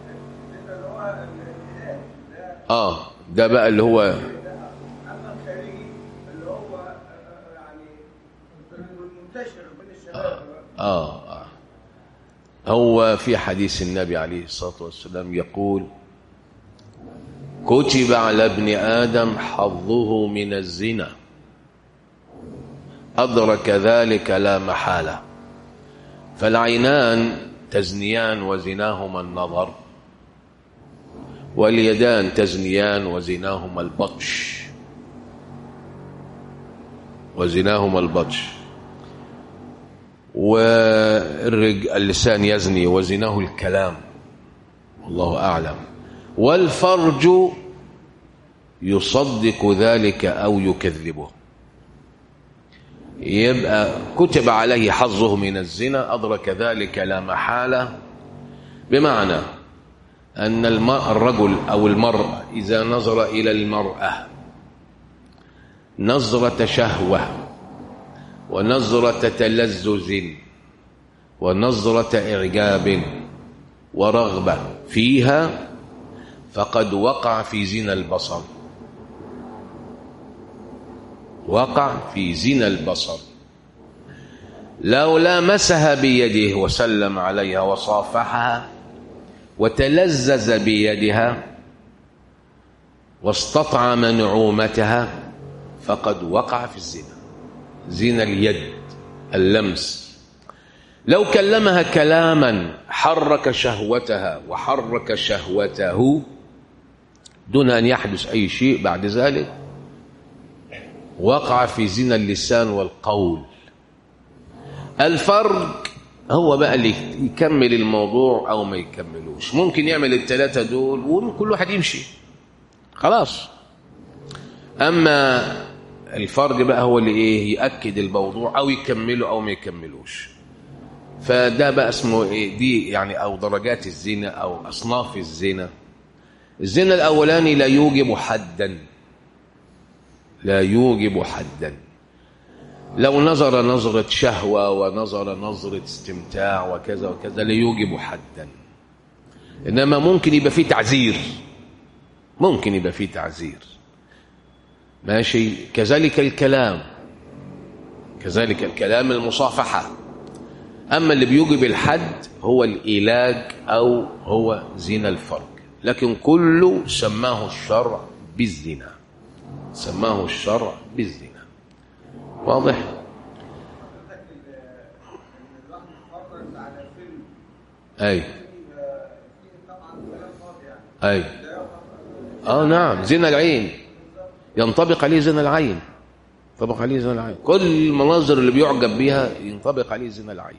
A: آه ده بقى اللي هو
B: اما الخارجي اللي هو آه، يعني منتشر بين الشباب
A: آه, آه هو في حديث النبي عليه الصلاة والسلام يقول كتب على ابن آدم حظه من الزنا أدرك ذلك لا محالة فالعينان تزنيان وزناهما النظر واليدان تزنيان وزناهما البطش وزناهما البطش والرج اللسان يزني وزناه الكلام الله أعلم والفرج يصدق ذلك أو يكذبه يبقى كتب عليه حظه من الزنا أدرك ذلك لا محالة بمعنى أن المرء الرجل أو المرأة إذا نظر إلى المرأة نظرة شهوة ونظرة تلذذ ونظرة إعجاب ورغبة فيها فقد وقع في زنا البصر وقع في زنا البصر لو لامسها بيده وسلم عليها وصافحها وتلذذ بيدها واستطعم نعومتها فقد وقع في الزنا زنا اليد اللمس لو كلمها كلاما حرك شهوتها وحرك شهوته دون أن يحدث أي شيء بعد ذلك وقع في زنا اللسان والقول الفرق هو بقى اللي يكمل الموضوع أو ما يكملوش ممكن يعمل الثلاثة دول وكل واحد يمشي خلاص أما الفرج بقى هو اللي إيه يأكد الموضوع أو يكمله أو ما يكملوش فده بقى اسمه إيه دي يعني أو درجات الزنا أو أصناف الزنا الزنا الأولاني لا يوجب حدا لا يوجب حدا لو نظر نظرة شهوة ونظر نظرة استمتاع وكذا وكذا لا يوجب حدا إنما ممكن يبقى فيه تعزير ممكن يبقى فيه تعزير ماشي كذلك الكلام كذلك الكلام المصافحة أما اللي بيوجب الحد هو الإيلاج أو هو زنا الفرج لكن كله سماه الشرع بالزنا سماه الشرع بالزنا واضح
B: الواحد اتفرج على فيلم
A: أي
B: فيه طبعا كلام فاضي يعني
A: أي آه نعم زنا العين ينطبق عليه زنا العين ينطبق عليه زنا العين كل المناظر اللي بيعجب بها ينطبق عليه زنا العين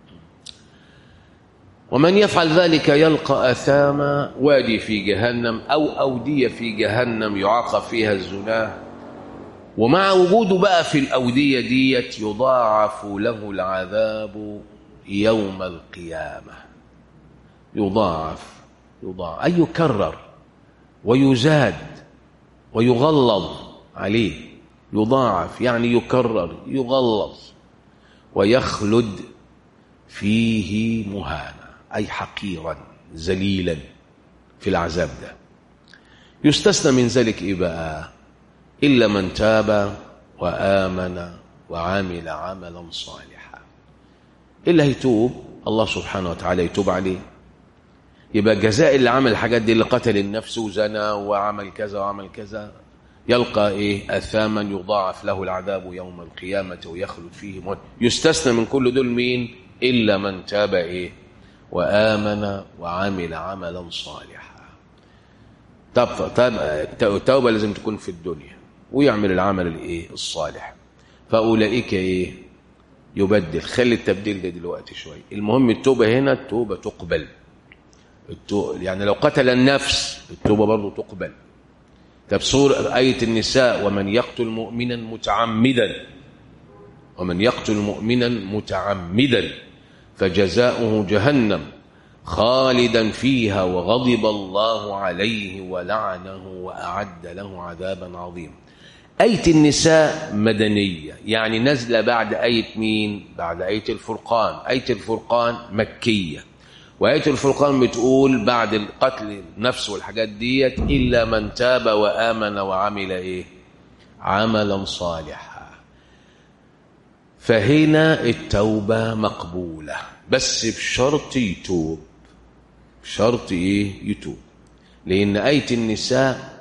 A: ومن يفعل ذلك يلقى أثاما وادي في جهنم أو أودية في جهنم يعاقب فيها الزناه ومع وجوده بقى في الأودية ديت يضاعف له العذاب يوم القيامة يضاعف يضاعف أي يكرر ويزاد ويغلظ عليه يضاعف يعني يكرر يغلظ ويخلد فيه مهانا أي حقيرا ذليلا في العذاب ده يستثنى من ذلك إيه بقى إلا من تاب وآمن وعمل عملا صالحا إلا هيتوب الله سبحانه وتعالى يتوب عليه يبقى جزاء اللي عمل الحاجات دي اللي قتل النفس وزنى وعمل كذا وعمل كذا يلقى ايه اثاما يضاعف له العذاب يوم القيامه ويخلد فيه موت يستثنى من كل دول مين الا من تاب ايه وامن وعمل عملا صالحا طب طب التوبه لازم تكون في الدنيا ويعمل العمل الايه الصالح فاولئك ايه يبدل خلي التبديل ده دلوقتي شويه المهم التوبه هنا التوبه تقبل التوبة يعني لو قتل النفس التوبه برضه تقبل طب سورة آية النساء ومن يقتل مؤمنا متعمدا ومن يقتل مؤمنا متعمدا فجزاؤه جهنم خالدا فيها وغضب الله عليه ولعنه وأعد له عذابا عظيما آية النساء مدنية يعني نزل بعد آية مين بعد آية الفرقان آية الفرقان مكية وآية الفرقان بتقول بعد القتل النفس والحاجات ديت إلا من تاب وآمن وعمل إيه عملا صالحا فهنا التوبة مقبولة بس بشرط يتوب بشرط إيه يتوب لأن آية النساء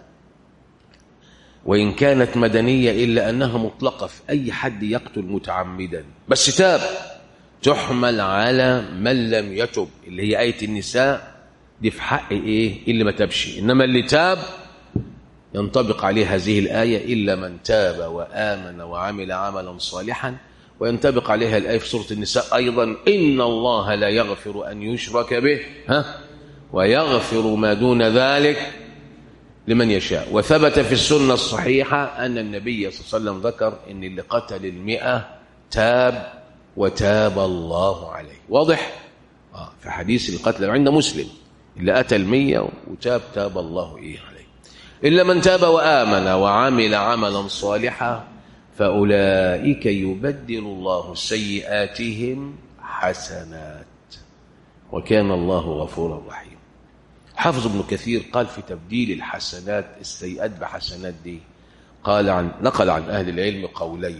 A: وإن كانت مدنية إلا أنها مطلقة في أي حد يقتل متعمدا بس تاب تحمل على من لم يتب اللي هي آية النساء دي في حق إيه اللي ما تبشي إنما اللي تاب ينطبق عليه هذه الآية إلا من تاب وآمن وعمل عملا صالحا وينطبق عليها الآية في سورة النساء أيضا إن الله لا يغفر أن يشرك به ها ويغفر ما دون ذلك لمن يشاء وثبت في السنة الصحيحة أن النبي صلى الله عليه وسلم ذكر أن اللي قتل المئة تاب وتاب الله عليه واضح آه في حديث القتل عند مسلم اللي أتى المية وتاب تاب الله إيه عليه إلا من تاب وآمن وعمل عملا صالحا فأولئك يبدل الله سيئاتهم حسنات وكان الله غفورا رحيما حافظ ابن كثير قال في تبديل الحسنات السيئات بحسنات دي قال عن نقل عن أهل العلم قولين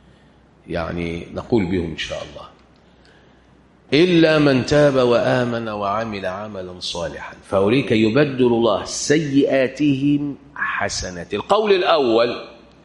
A: يعني نقول بهم إن شاء الله إلا من تاب وآمن وعمل عملا صالحا فأولئك يبدل الله سيئاتهم حسنات القول الأول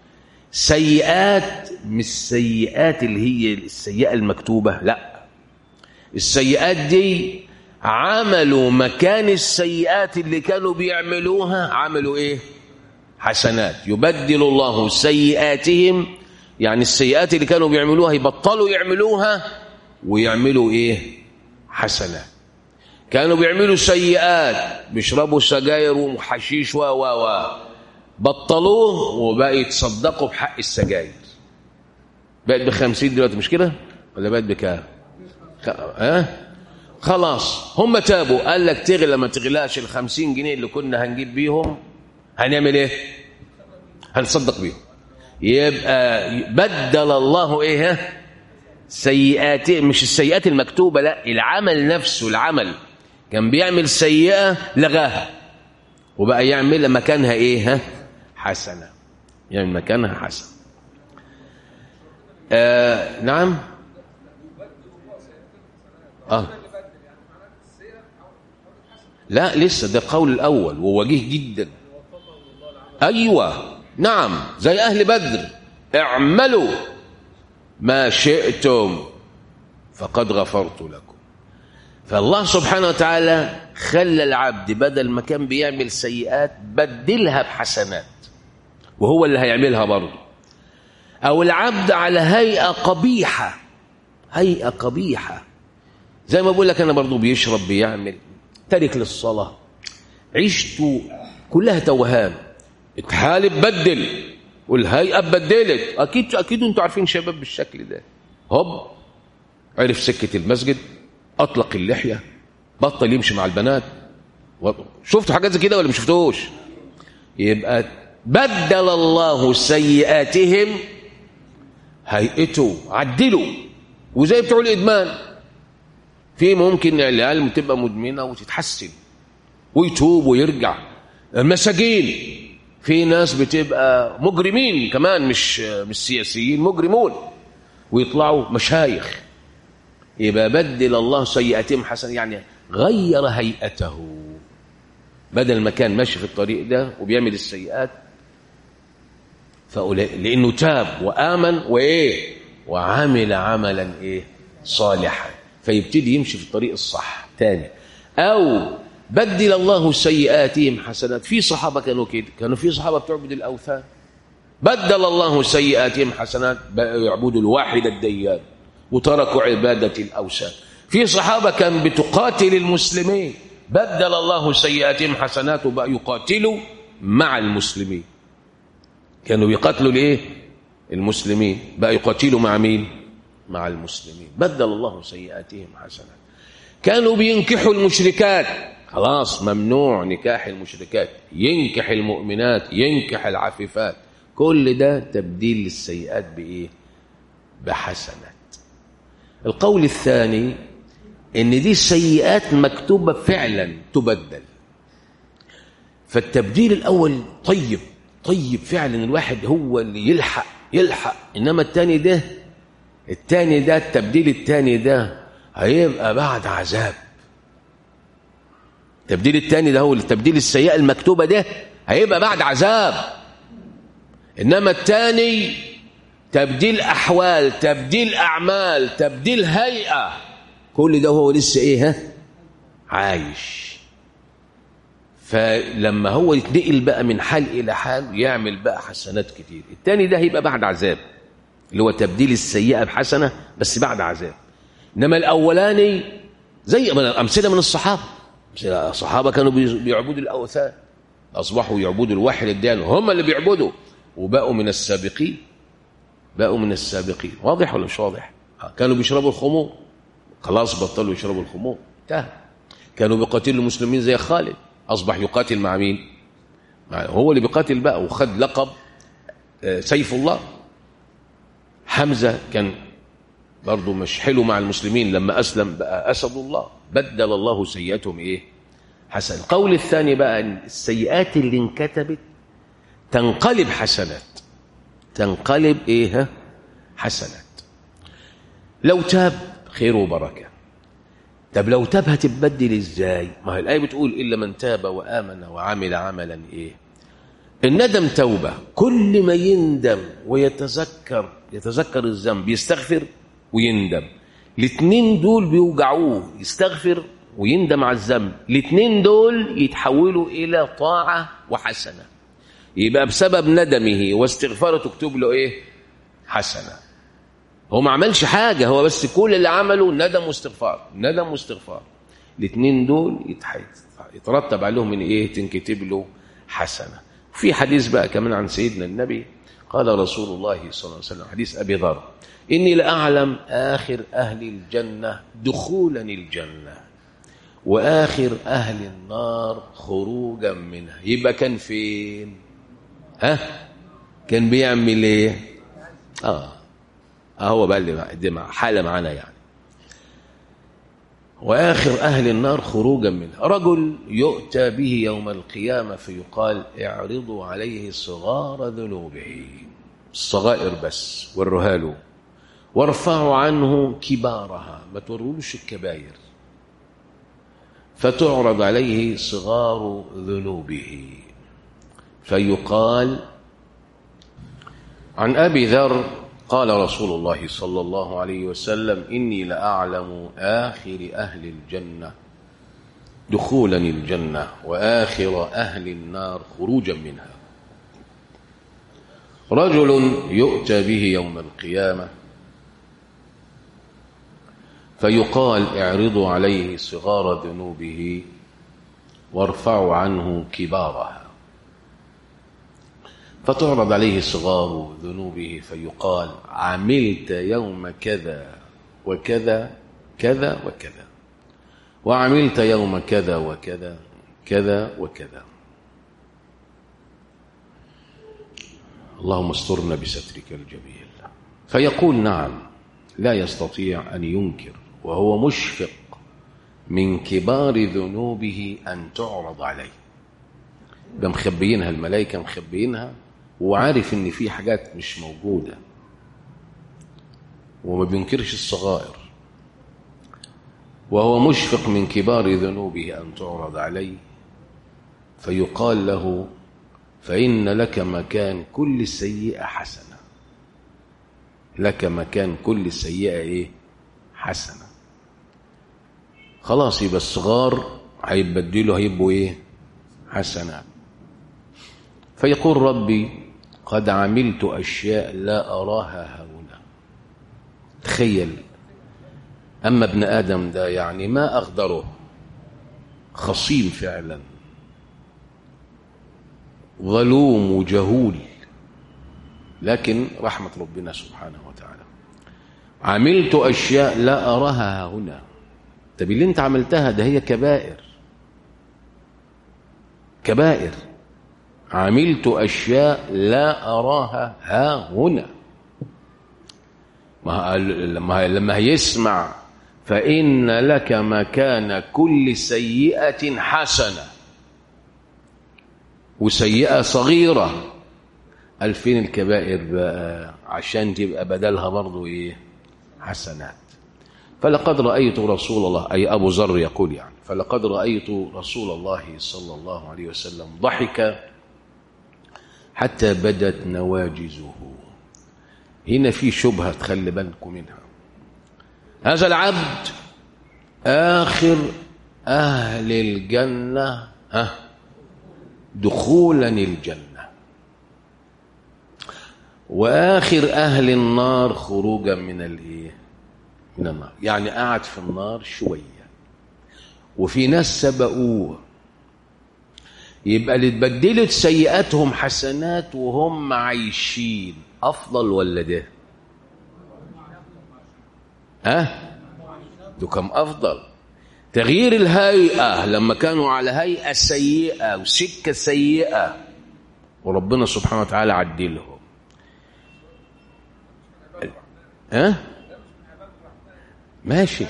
A: سيئات مش سيئات اللي هي السيئة المكتوبة لا السيئات دي عملوا مكان السيئات اللي كانوا بيعملوها عملوا ايه حسنات يبدل الله سيئاتهم يعني السيئات اللي كانوا بيعملوها يبطلوا يعملوها ويعملوا ايه حسنات كانوا بيعملوا سيئات بيشربوا سجاير وحشيش و و و بطلوه وبقى يتصدقوا بحق السجاير بقت بخمسين دلوقتي مش كده ولا بقت بكام ها أه؟ خلاص هم تابوا قال لك تغلى ما تغلاش ال 50 جنيه اللي كنا هنجيب بيهم هنعمل ايه هنصدق بيهم يبقى بدل الله ايه ها سيئات مش السيئات المكتوبه لا العمل نفسه العمل كان بيعمل سيئه لغاها وبقى يعمل مكانها ايه ها حسنه يعمل مكانها حسنه آه نعم اه لا لسه ده القول الأول ووجيه جدا أيوة نعم زي أهل بدر اعملوا ما شئتم فقد غفرت لكم فالله سبحانه وتعالى خلى العبد بدل ما كان بيعمل سيئات بدلها بحسنات وهو اللي هيعملها برضه أو العبد على هيئة قبيحة هيئة قبيحة زي ما بقول لك أنا برضه بيشرب بيعمل تارك للصلاة عيشته كلها توهان الحال بدل والهيئة بدلت أكيد أكيد أنتوا عارفين شباب بالشكل ده هوب عرف سكة المسجد أطلق اللحية بطل يمشي مع البنات شفتوا حاجات زي كده ولا مش شفتوش يبقى بدل الله سيئاتهم هيئته عدلوا وزي بتوع الإدمان في ممكن العيال تبقى مدمنه وتتحسن ويتوب ويرجع المساجين في ناس بتبقى مجرمين كمان مش مش سياسيين مجرمون ويطلعوا مشايخ يبقى بدل الله سيئاتهم حسن يعني غير هيئته بدل ما كان ماشي في الطريق ده وبيعمل السيئات فأولئك لأنه تاب وآمن وإيه وعمل عملا إيه صالحا فيبتدي يمشي في الطريق الصح تاني أو بدل الله سيئاتهم حسنات في صحابة كانوا كده كانوا في صحابة بتعبد الأوثان بدل الله سيئاتهم حسنات بقوا يعبدوا الواحد الديان وتركوا عبادة الأوثان في صحابة كان بتقاتل المسلمين بدل الله سيئاتهم حسنات وبقى يقاتلوا مع المسلمين كانوا يقاتلوا ليه المسلمين بقى يقاتلوا مع مين مع المسلمين بدل الله سيئاتهم حسنات كانوا بينكحوا المشركات خلاص ممنوع نكاح المشركات ينكح المؤمنات ينكح العفيفات كل ده تبديل للسيئات بايه بحسنات القول الثاني ان دي السيئات مكتوبه فعلا تبدل فالتبديل الاول طيب طيب فعلا الواحد هو اللي يلحق يلحق انما الثاني ده الثاني ده التبديل الثاني ده هيبقى بعد عذاب التبديل الثاني ده هو التبديل السيئه المكتوبه ده هيبقى بعد عذاب انما الثاني تبديل احوال تبديل اعمال تبديل هيئه كل ده هو لسه ايه ها عايش فلما هو يتنقل بقى من حال الى حال يعمل بقى حسنات كتير الثاني ده هيبقى بعد عذاب اللي هو تبديل السيئه بحسنه بس بعد عذاب انما الاولاني زي امثله من الصحابه الصحابه كانوا بيعبدوا الاوثان اصبحوا يعبدوا الواحد الديان هم اللي بيعبدوا وبقوا من السابقين بقوا من السابقين واضح ولا مش واضح كانوا بيشربوا الخمور خلاص بطلوا يشربوا الخمور انتهى كانوا بيقاتلوا المسلمين زي خالد اصبح يقاتل مع مين هو اللي بيقاتل بقى وخد لقب سيف الله حمزه كان برضه مش حلو مع المسلمين لما اسلم بقى اسد الله بدل الله سيئاتهم ايه حسن القول الثاني بقى ان السيئات اللي انكتبت تنقلب حسنات تنقلب ايه حسنات لو تاب خير وبركه طب لو تاب هتتبدل ازاي ما هي الايه بتقول الا من تاب وامن وعمل عملا ايه الندم توبه كل ما يندم ويتذكر يتذكر الذنب يستغفر ويندم الاثنين دول بيوجعوه يستغفر ويندم على الذنب الاثنين دول يتحولوا الى طاعه وحسنه يبقى بسبب ندمه واستغفاره تكتب له ايه حسنه هو ما عملش حاجه هو بس كل اللي عمله ندم واستغفار ندم واستغفار الاثنين دول يترتب عليهم من ايه تنكتب له حسنه في حديث بقى كمان عن سيدنا النبي قال رسول الله صلى الله عليه وسلم حديث ابي ذر اني لاعلم اخر اهل الجنه دخولا الجنه واخر اهل النار خروجا منها يبقى كان فين ها كان بيعمل ايه اه هو بقى اللي دي حاله معانا يعني واخر اهل النار خروجا منها رجل يؤتى به يوم القيامه فيقال اعرضوا عليه صغار ذنوبه الصغائر بس وروها له وارفعوا عنه كبارها ما تورولوش الكباير فتعرض عليه صغار ذنوبه فيقال عن ابي ذر قال رسول الله صلى الله عليه وسلم اني لاعلم اخر اهل الجنه دخولا الجنه واخر اهل النار خروجا منها رجل يؤتى به يوم القيامه فيقال اعرضوا عليه صغار ذنوبه وارفعوا عنه كبارها فتعرض عليه صغار ذنوبه فيقال عملت يوم كذا وكذا كذا وكذا وعملت يوم كذا وكذا كذا وكذا اللهم استرنا بسترك الجميل فيقول نعم لا يستطيع أن ينكر وهو مشفق من كبار ذنوبه أن تعرض عليه ده مخبيينها الملائكة مخبيينها وعارف ان في حاجات مش موجودة وما بينكرش الصغائر وهو مشفق من كبار ذنوبه أن تعرض عليه فيقال له فإن لك مكان كل سيئة حسنة لك مكان كل سيئة إيه حسنة خلاص يبقى الصغار هيبدلوا هيبقوا إيه حسنات فيقول ربي قد عملت أشياء لا أراها هنا تخيل أما ابن آدم ده يعني ما أقدره خصيم فعلا ظلوم وجهول لكن رحمة ربنا سبحانه وتعالى عملت أشياء لا أراها هنا طب اللي انت عملتها ده هي كبائر كبائر عملت أشياء لا أراها ها هنا ما لما لما يسمع فإن لك مكان كل سيئة حسنة وسيئة صغيرة ألفين الكبائر بقى عشان تبقى بدلها برضو إيه حسنات فلقد رأيت رسول الله أي أبو ذر يقول يعني فلقد رأيت رسول الله صلى الله عليه وسلم ضحك حتى بدت نواجزه هنا في شبهة تخلي بالكم منها هذا العبد آخر أهل الجنة ها دخولا الجنة وآخر أهل النار خروجا من الإيه من النار يعني قعد في النار شوية وفي ناس سبقوه يبقى اللي اتبدلت سيئاتهم حسنات وهم عايشين أفضل ولا ده ها ده كم أفضل تغيير الهيئة لما كانوا على هيئة سيئة وسكة سيئة وربنا سبحانه وتعالى عدلهم ها ماشي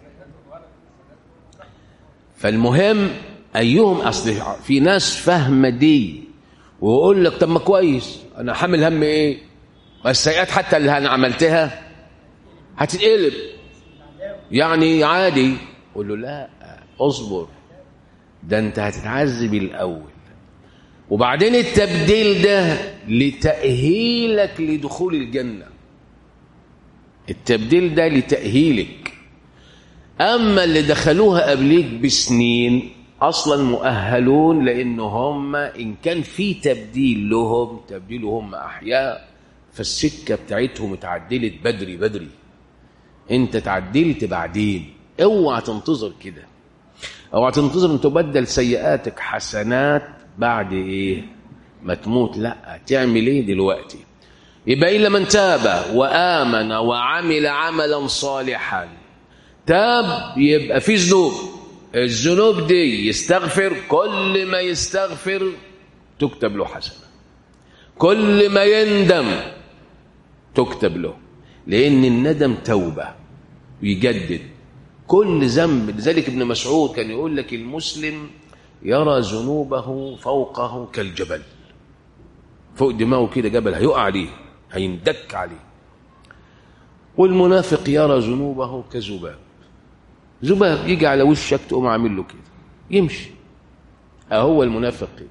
A: فالمهم ايهم اصل في ناس فاهمه دي ويقول لك طب ما كويس انا حامل هم ايه والسيئات حتى اللي انا عملتها هتتقلب يعني عادي قول له لا اصبر ده انت هتتعذب الاول وبعدين التبديل ده لتأهيلك لدخول الجنة التبديل ده لتأهيلك أما اللي دخلوها قبليك بسنين أصلا مؤهلون لأن هم إن كان في تبديل لهم تبديل هم أحياء فالسكة بتاعتهم اتعدلت بدري بدري انت تعدلت بعدين اوعى تنتظر كده اوعى تنتظر ان تبدل سيئاتك حسنات بعد ايه ما تموت لا تعمل ايه دلوقتي يبقى الا من تاب وامن وعمل عملا صالحا تاب يبقى في ذنوب الذنوب دي يستغفر كل ما يستغفر تكتب له حسنه كل ما يندم تكتب له لان الندم توبه ويجدد كل ذنب لذلك ابن مسعود كان يقول لك المسلم يرى ذنوبه فوقه كالجبل فوق دماغه كده جبل هيقع عليه هيندك عليه والمنافق يرى ذنوبه كذباب ذباب يجي على وشك تقوم عامل له كده يمشي اهو المنافق كده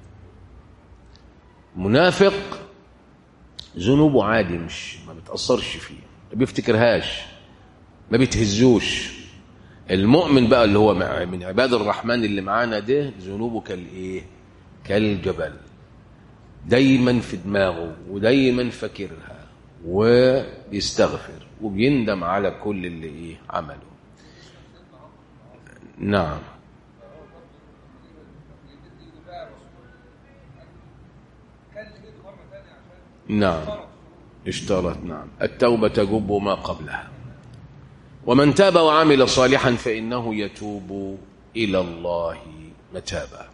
A: منافق ذنوبه عادي مش ما بتأثرش فيه ما بيفتكرهاش ما بتهزوش المؤمن بقى اللي هو من عباد الرحمن اللي معانا ده ذنوبه كالايه كالجبل دايما في دماغه ودايما فاكرها ويستغفر وبيندم على كل اللي ايه عمله نعم نعم اشترط نعم التوبة تجب ما قبلها ومن تاب وعمل صالحا فإنه يتوب إلى الله متابا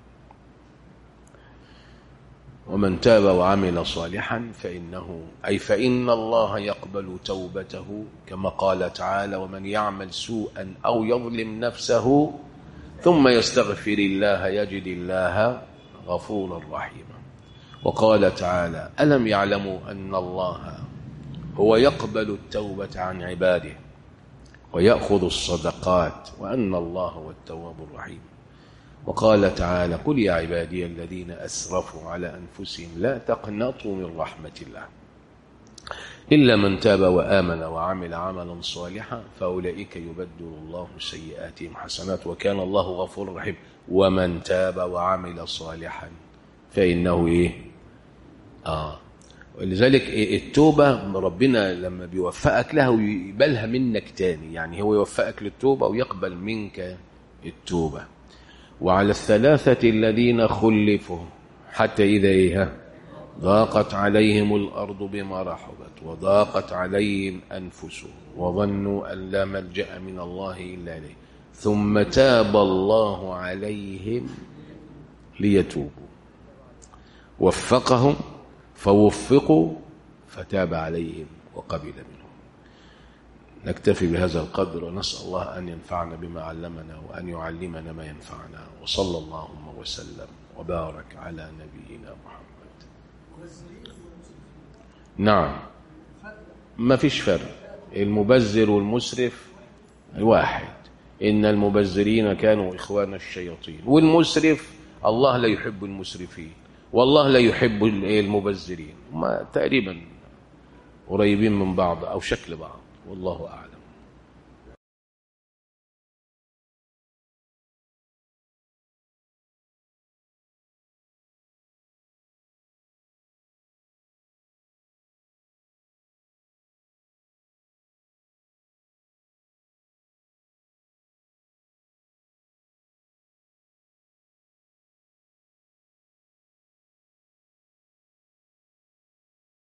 A: ومن تاب وعمل صالحا فإنه أي فإن الله يقبل توبته كما قال تعالى ومن يعمل سوءا أو يظلم نفسه ثم يستغفر الله يجد الله غفورا رحيما وقال تعالى ألم يعلموا أن الله هو يقبل التوبة عن عباده ويأخذ الصدقات وأن الله هو التواب الرحيم وقال تعالى قل يا عبادي الذين أسرفوا على أنفسهم لا تقنطوا من رحمة الله إلا من تاب وآمن وعمل عملا صالحا فأولئك يبدل الله سيئاتهم حسنات وكان الله غفور رحيم ومن تاب وعمل صالحا فإنه إيه آه ولذلك التوبة ربنا لما بيوفقك لها ويقبلها منك تاني يعني هو يوفقك للتوبة ويقبل منك التوبة وعلى الثلاثة الذين خلفوا حتى إذا إيه ضاقت عليهم الأرض بما رحبت وضاقت عليهم أنفسهم وظنوا أن لا ملجأ من الله إلا إليه ثم تاب الله عليهم ليتوبوا وفقهم فوفقوا فتاب عليهم وقبل منهم نكتفي بهذا القدر ونسأل الله أن ينفعنا بما علمنا وأن يعلمنا ما ينفعنا وصلى اللهم وسلم وبارك على نبينا محمد نعم ما فيش فرق المبذر والمسرف واحد إن المبذرين كانوا إخوان الشياطين والمسرف الله لا يحب المسرفين والله لا يحب المبذرين ما تقريبا قريبين من بعض أو شكل بعض والله أعلم